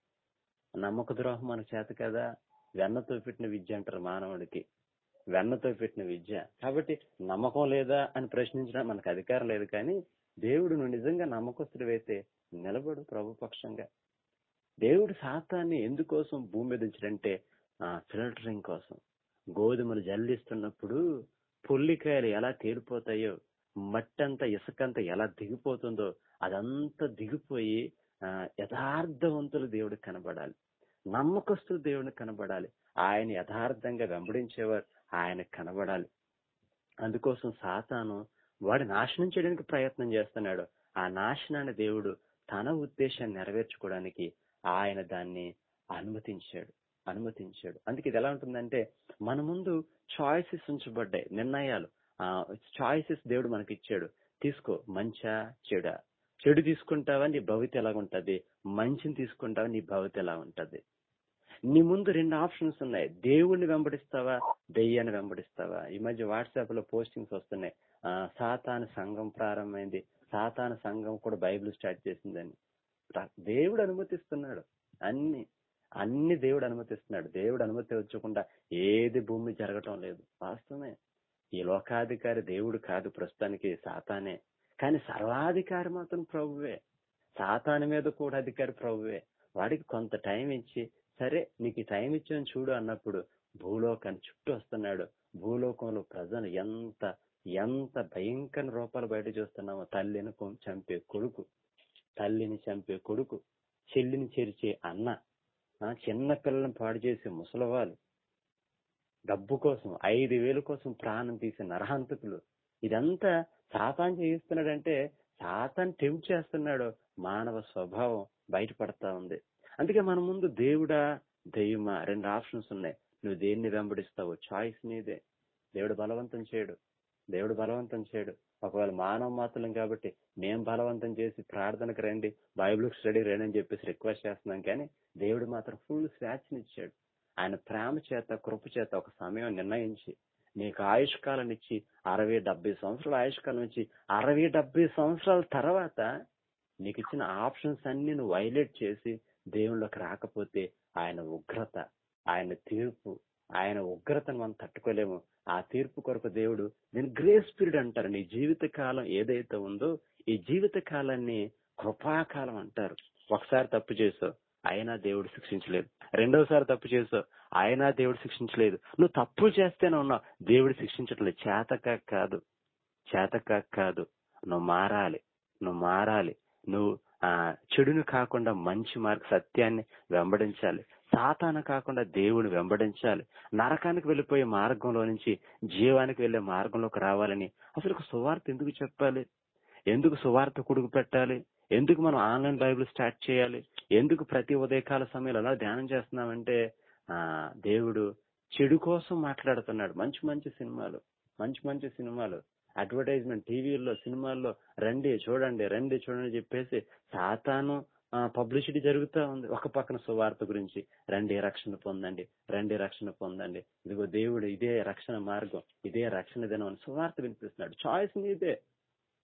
నమ్మక ద్రోహం మనకు చేత కదా వెన్నతో పెట్టిన విద్య అంటారు మానవుడికి వెన్నతో పెట్టిన విద్య కాబట్టి నమ్మకం లేదా అని ప్రశ్నించడం మనకు అధికారం లేదు కానీ దేవుడు నువ్వు నిజంగా నమ్మకస్తుడివైతే నిలబడు ప్రభుపక్షంగా దేవుడు శాతాన్ని ఎందుకోసం భూమి మీద ఉంచాడంటే ఫిల్టరింగ్ కోసం గోధుమలు జల్లిస్తున్నప్పుడు పొల్లికాయలు ఎలా తేలిపోతాయో మట్టంతా ఇసుకంతా ఎలా దిగిపోతుందో అదంతా దిగిపోయి యథార్థవంతులు దేవుడికి కనబడాలి నమ్మకస్తులు దేవుడికి కనబడాలి ఆయన యథార్థంగా వెంబడించేవారు ఆయనకు కనబడాలి అందుకోసం సాతాను వాడి నాశనం చేయడానికి ప్రయత్నం చేస్తున్నాడు ఆ నాశనాన్ని దేవుడు తన ఉద్దేశాన్ని నెరవేర్చుకోవడానికి ఆయన దాన్ని అనుమతించాడు అనుమతించాడు అందుకే ఇది ఎలా ఉంటుందంటే మన ముందు చాయిసెస్ ఉంచబడ్డాయి నిర్ణయాలు ఆ చాయిసెస్ దేవుడు మనకి ఇచ్చాడు తీసుకో మంచా చెడా చెడు తీసుకుంటావా నీ భవిత ఎలా ఉంటది మంచిని తీసుకుంటావా నీ భవిత ఎలా ఉంటది నీ ముందు రెండు ఆప్షన్స్ ఉన్నాయి దేవుణ్ణి వెంబడిస్తావా దెయ్యాన్ని వెంబడిస్తావా ఈ మధ్య వాట్సాప్ లో పోస్టింగ్స్ వస్తున్నాయి ఆ సాతాన సంఘం ప్రారంభమైంది సాతాన సంఘం కూడా బైబిల్ స్టార్ట్ చేసిందని దేవుడు అనుమతిస్తున్నాడు అన్ని అన్ని దేవుడు అనుమతిస్తున్నాడు దేవుడు అనుమతి వచ్చకుండా ఏది భూమి జరగటం లేదు వాస్తవమే ఈ లోకాధికారి దేవుడు కాదు ప్రస్తుతానికి సాతానే కానీ సర్వాధికారి మాత్రం ప్రభువే సాతాని మీద కూడా అధికారి ప్రభువే వాడికి కొంత టైం ఇచ్చి సరే నీకు టైం ఇచ్చాను చూడు అన్నప్పుడు భూలోకాన్ని చుట్టూ వస్తున్నాడు భూలోకంలో ప్రజలు ఎంత ఎంత భయంకర రూపాలు బయట చూస్తున్నామో తల్లిని చంపే కొడుకు తల్లిని చంపే కొడుకు చెల్లిని చెరిచే అన్న చిన్న పిల్లలను పాడు చేసే ముసలవాళ్ళు డబ్బు కోసం ఐదు వేల కోసం ప్రాణం తీసే నరహంతకులు ఇదంతా సాతాన్ చేయిస్తున్నాడంటే సాతాన్ టెంప్ చేస్తున్నాడు మానవ స్వభావం బయటపడతా ఉంది అందుకే మన ముందు దేవుడా దెయ్యమా రెండు ఆప్షన్స్ ఉన్నాయి నువ్వు దేన్ని వెంబడిస్తావో చాయిస్ నీదే దేవుడు బలవంతం చేయడు దేవుడు బలవంతం చేయడు ఒకవేళ మానవ మాత్రం కాబట్టి మేం బలవంతం చేసి ప్రార్థనకు రండి బైబిల్ స్టడీ రండి అని చెప్పేసి రిక్వెస్ట్ చేస్తున్నాం కానీ దేవుడు మాత్రం ఫుల్ స్వేచ్ఛనిచ్చాడు ఆయన ప్రేమ చేత కృప చేత ఒక సమయం నిర్ణయించి నీకు ఆయుష్కాలం ఇచ్చి అరవై డెబ్బై సంవత్సరాల ఆయుష్కాలం ఇచ్చి అరవై డెబ్బై సంవత్సరాల తర్వాత నీకు ఇచ్చిన ఆప్షన్స్ అన్ని నువ్వు వైలేట్ చేసి దేవుళ్ళకి రాకపోతే ఆయన ఉగ్రత ఆయన తీర్పు ఆయన ఉగ్రతను మనం తట్టుకోలేము ఆ తీర్పు కొరకు దేవుడు నేను గ్రేస్ పీరియడ్ అంటారు నీ జీవిత కాలం ఏదైతే ఉందో ఈ జీవిత కాలాన్ని కృపాకాలం అంటారు ఒకసారి తప్పు చేసావు అయినా దేవుడు శిక్షించలేదు రెండోసారి తప్పు చేసావు అయినా దేవుడు శిక్షించలేదు నువ్వు తప్పు చేస్తేనే ఉన్నావు దేవుడు శిక్షించట్లేదు చేతక కాదు చేతక కాదు నువ్వు మారాలి నువ్వు మారాలి నువ్వు ఆ చెడును కాకుండా మంచి మార్గ సత్యాన్ని వెంబడించాలి సాతాన కాకుండా దేవుని వెంబడించాలి నరకానికి వెళ్ళిపోయే మార్గంలో నుంచి జీవానికి వెళ్లే మార్గంలోకి రావాలని అసలు ఒక సువార్త ఎందుకు చెప్పాలి ఎందుకు సువార్త కొడుకు పెట్టాలి ఎందుకు మనం ఆన్లైన్ బైబిల్ స్టార్ట్ చేయాలి ఎందుకు ప్రతి ఉదయకాల సమయంలో అలా ధ్యానం చేస్తున్నామంటే ఆ దేవుడు చెడు కోసం మాట్లాడుతున్నాడు మంచి మంచి సినిమాలు మంచి మంచి సినిమాలు అడ్వర్టైజ్మెంట్ టీవీల్లో సినిమాల్లో రండి చూడండి రండి చూడండి చెప్పేసి సాతాను పబ్లిసిటీ జరుగుతూ ఉంది ఒక పక్కన సువార్త గురించి రండి రక్షణ పొందండి రండి రక్షణ పొందండి ఇదిగో దేవుడు ఇదే రక్షణ మార్గం ఇదే రక్షణ దినం అని సువార్త వినిపిస్తున్నాడు చాయిస్ నీదే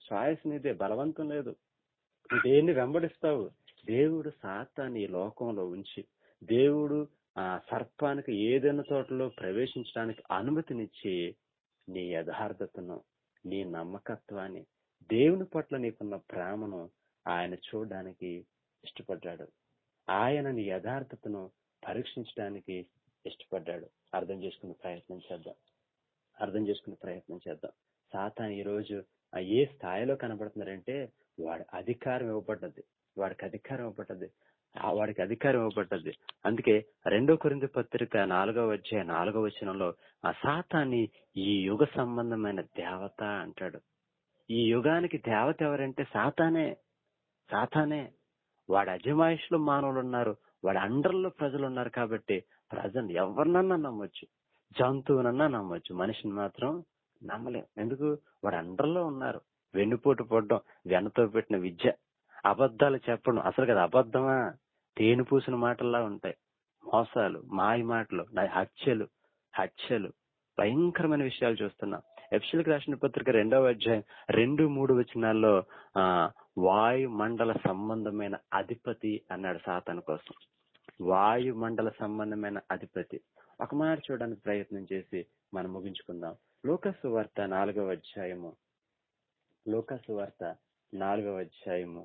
చాయిస్ నీదే బలవంతం లేదు నువ్వు దేన్ని వెంబడిస్తావు దేవుడు సాతాన్ని ఈ లోకంలో ఉంచి దేవుడు ఆ సర్పానికి ఏదైనా తోటలో ప్రవేశించడానికి అనుమతినిచ్చి నీ యథార్థతను నీ నమ్మకత్వాన్ని దేవుని పట్ల నీకున్న ప్రేమను ఆయన చూడడానికి ఇష్టపడ్డాడు ఆయన నీ యథార్థతను పరీక్షించడానికి ఇష్టపడ్డాడు అర్థం చేసుకునే ప్రయత్నం చేద్దాం అర్థం చేసుకునే ప్రయత్నం చేద్దాం సాతాన్ ఈ రోజు ఆ ఏ స్థాయిలో కనబడుతున్నారంటే వాడి అధికారం ఇవ్వబడ్డది వాడికి అధికారం ఇవ్వబడ్డది ఆ వాడికి అధికారం ఇవ్వబడ్డది అందుకే రెండో కొరింది పత్రిక నాలుగవ వచ్చే నాలుగవ వచనంలో ఆ సాతాన్ని ఈ యుగ సంబంధమైన దేవత అంటాడు ఈ యుగానికి దేవత ఎవరంటే సాతానే సాతానే వాడి అజమాయిషులు మానవులు ఉన్నారు వాడి అండర్లో ప్రజలు ఉన్నారు కాబట్టి ప్రజలు ఎవరినన్నా నమ్మొచ్చు జంతువునన్నా నమ్మొచ్చు మనిషిని మాత్రం నమ్మలేం ఎందుకు వాడు అండర్లో ఉన్నారు వెన్నుపోటు పడడం వెనతో పెట్టిన విద్య అబద్ధాలు చెప్పడం అసలు కదా అబద్ధమా తేనె పూసిన మాటల్లా ఉంటాయి మోసాలు మాయ మాటలు నా- హత్యలు హత్యలు భయంకరమైన విషయాలు చూస్తున్నాం ఎఫ్సిల్కి రాసిన పత్రిక రెండవ అధ్యాయం రెండు మూడు వచనాల్లో ఆ వాయుమండల సంబంధమైన అధిపతి అన్నాడు సాతాను కోసం వాయుమండల సంబంధమైన అధిపతి ఒక మాట చూడడానికి ప్రయత్నం చేసి మనం ముగించుకుందాం లోకసు వార్త నాలుగవ అధ్యాయము లోకసు వార్త నాలుగవ అధ్యాయము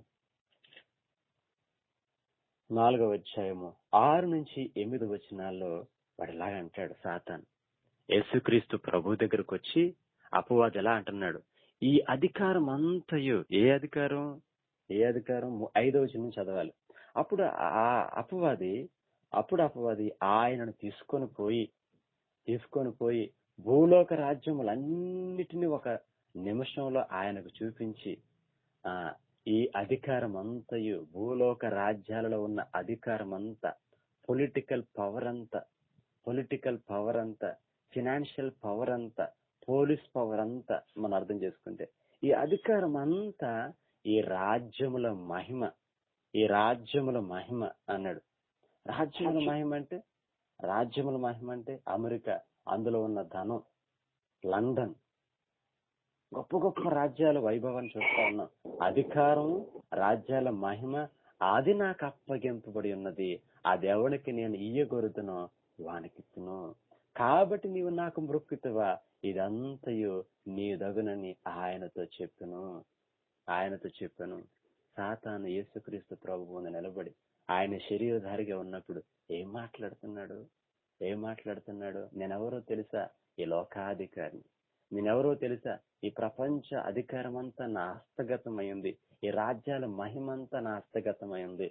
నాలుగవ అధ్యాయము ఆరు నుంచి ఎనిమిది వచనాల్లో వాడు ఇలాగ అంటాడు సాతాన్ యేసుక్రీస్తు ప్రభు దగ్గరకు వచ్చి అపవాది ఎలా అంటున్నాడు ఈ అధికారం అంతయు ఏ అధికారం ఏ అధికారం ము- ఐదవ వచనం చదవాలి అప్పుడు ఆ అపవాది అప్పుడు అపవాది ఆయనను తీసుకొని పోయి తీసుకొని పోయి భూలోక రాజ్యములన్నిటినీ ఒక నిమిషంలో ఆయనకు చూపించి ఆ ఈ అధికారం అంతయు భూలోక రాజ్యాలలో ఉన్న అధికారం అంతా పొలిటికల్ పవర్ అంతా పొలిటికల్ పవర్ అంతా ఫినాన్షియల్ పవర్ అంతా పోలీస్ పవర్ అంతా మనం అర్థం చేసుకుంటే ఈ అధికారం అంతా ఈ రాజ్యముల మహిమ ఈ రాజ్యముల మహిమ అన్నాడు రాజ్యముల మహిమ అంటే రాజ్యముల మహిమ అంటే అమెరికా అందులో ఉన్న ధనం లండన్ గొప్ప గొప్ప రాజ్యాల వైభవాన్ని చూస్తా ఉన్నాం అధికారం రాజ్యాల మహిమ అది నాకు అప్పగింపబడి ఉన్నది ఆ దేవునికి నేను ఇయ్యగొరుతును వానికిత్తును కాబట్టి నీవు నాకు మృక్కుతువా ఇదంతయు నీ దగునని ఆయనతో చెప్పాను ఆయనతో చెప్పాను సాతాను యేసుక్రీస్తు ప్రభు ముందు నిలబడి ఆయన శరీరధారిగా ఉన్నప్పుడు ఏం మాట్లాడుతున్నాడు ఏం మాట్లాడుతున్నాడు నేనెవరో తెలుసా ఈ లోకాధికారిని నేనెవరో తెలుసా ఈ ప్రపంచ అధికారం అంతా నా హస్తగతమైంది ఈ రాజ్యాల మహిమంతా నా హస్తగతమైంది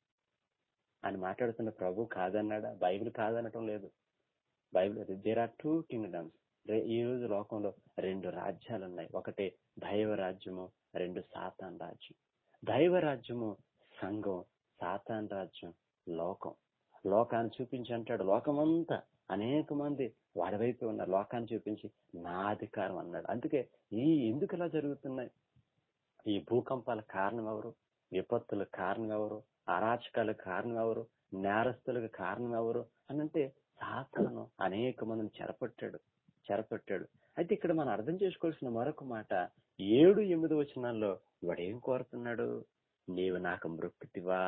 అని మాట్లాడుతున్న ప్రభు కాదన్నాడా బైబిల్ కాదనటం లేదు Bible there are two kingdoms ఈ రోజు లోకంలో రెండు రాజ్యాలు ఉన్నాయి ఒకటి దైవ రాజ్యము రెండు సాతాన్ రాజ్యం దైవ రాజ్యము సంఘం సాతాన్ రాజ్యం లోకం లోకాన్ని చూపించి అంటాడు లోకమంతా అనేక మంది వాడి వైపు ఉన్న లోకాన్ని చూపించి నా అధికారం అన్నాడు అందుకే ఈ ఎందుకు ఇలా జరుగుతున్నాయి ఈ భూకంపాల కారణం ఎవరు విపత్తులకు కారణం ఎవరు అరాచకాలకు కారణం ఎవరు నేరస్తులకు కారణం ఎవరు అని అంటే సాతాను అనేక మందిని చెరపట్టాడు చెరపట్టాడు అయితే ఇక్కడ మనం అర్థం చేసుకోవాల్సిన మరొక మాట ఏడు ఎనిమిది వచనాల్లో వాడు ఏం కోరుతున్నాడు నీవు నాకు మృక్కుతివా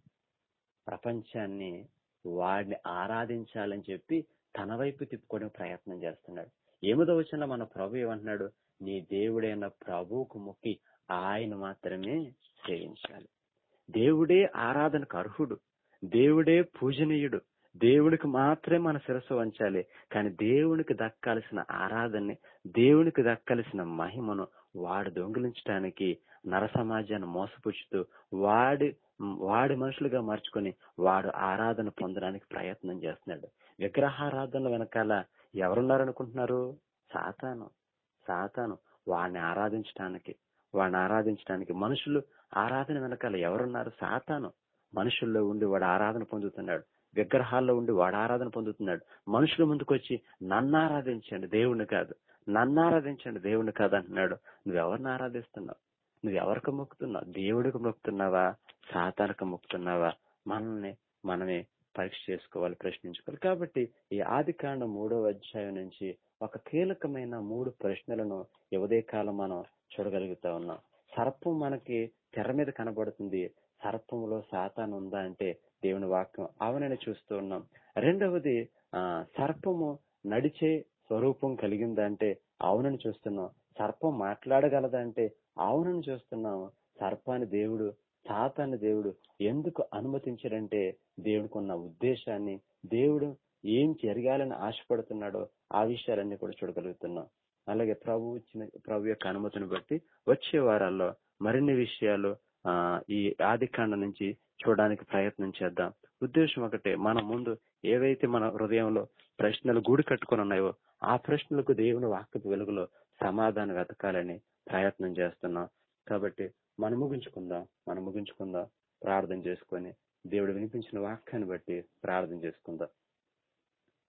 ప్రపంచాన్ని వాడిని ఆరాధించాలని చెప్పి తన వైపు తిప్పుకోవడం ప్రయత్నం చేస్తున్నాడు ఎనిమిదో వచనంలో మన ప్రభు ఏమంటున్నాడు నీ దేవుడైన ప్రభువుకు మొక్కి ఆయన మాత్రమే సేవించాలి దేవుడే ఆరాధనకు అర్హుడు దేవుడే పూజనీయుడు దేవుడికి మాత్రమే మన శిరస్సు వంచాలి కానీ దేవునికి దక్కాల్సిన ఆరాధనని దేవునికి దక్కాల్సిన మహిమను వాడు దొంగిలించడానికి నర సమాజాన్ని మోసపుచ్చుతూ వాడి వాడి మనుషులుగా మార్చుకొని వాడు ఆరాధన పొందడానికి ప్రయత్నం చేస్తున్నాడు విగ్రహారాధన వెనకాల ఎవరున్నారనుకుంటున్నారు సాతాను సాతాను వాడిని ఆరాధించడానికి వాడిని ఆరాధించడానికి మనుషులు ఆరాధన వెనకాల ఎవరున్నారు సాతాను మనుషుల్లో ఉండి వాడు ఆరాధన పొందుతున్నాడు విగ్రహాల్లో ఉండి వాడు ఆరాధన పొందుతున్నాడు మనుషుల ముందుకు వచ్చి నన్ను ఆరాధించండి దేవుణ్ణి కాదు నన్ను ఆరాధించండి దేవుణ్ణి కాదు అంటున్నాడు నువ్వెవరిని ఆరాధిస్తున్నావు నువ్వెవరికి మొక్కుతున్నావు దేవుడికి మొక్కుతున్నావా సాతానికి మొక్కుతున్నావా మనల్ని మనమే పరీక్ష చేసుకోవాలి ప్రశ్నించుకోవాలి కాబట్టి ఈ ఆది కాండ మూడవ అధ్యాయం నుంచి ఒక కీలకమైన మూడు ప్రశ్నలను ఈ ఉదయకాలం మనం చూడగలుగుతా ఉన్నాం సర్పం మనకి తెర మీద కనబడుతుంది సర్పంలో సాతాను ఉందా అంటే దేవుని వాక్యం అవునని చూస్తూ ఉన్నాం రెండవది ఆ సర్పము నడిచే స్వరూపం కలిగిందా అంటే అవునని చూస్తున్నాం సర్పం మాట్లాడగలదా అంటే అవునని చూస్తున్నాం సర్పాన్ని దేవుడు సాతాన్ని దేవుడు ఎందుకు అనుమతించాడంటే దేవుడికి ఉన్న ఉద్దేశాన్ని దేవుడు ఏం జరగాలని ఆశపడుతున్నాడో ఆ విషయాలన్నీ కూడా చూడగలుగుతున్నాం అలాగే ప్రభు ఇచ్చిన ప్రభు యొక్క అనుమతిని బట్టి వచ్చే వారాల్లో మరిన్ని విషయాలు ఆ ఈ ఆది కాండ నుంచి చూడడానికి ప్రయత్నం చేద్దాం ఉద్దేశం ఒకటే మన ముందు ఏవైతే మన హృదయంలో ప్రశ్నలు గూడు కట్టుకొని ఉన్నాయో ఆ ప్రశ్నలకు దేవుని వాక్యపు వెలుగులో సమాధానం వెతకాలని ప్రయత్నం చేస్తున్నాం కాబట్టి మనం ముగించుకుందాం మనం ముగించుకుందాం ప్రార్థన చేసుకొని దేవుడు వినిపించిన వాక్యాన్ని బట్టి ప్రార్థన చేసుకుందాం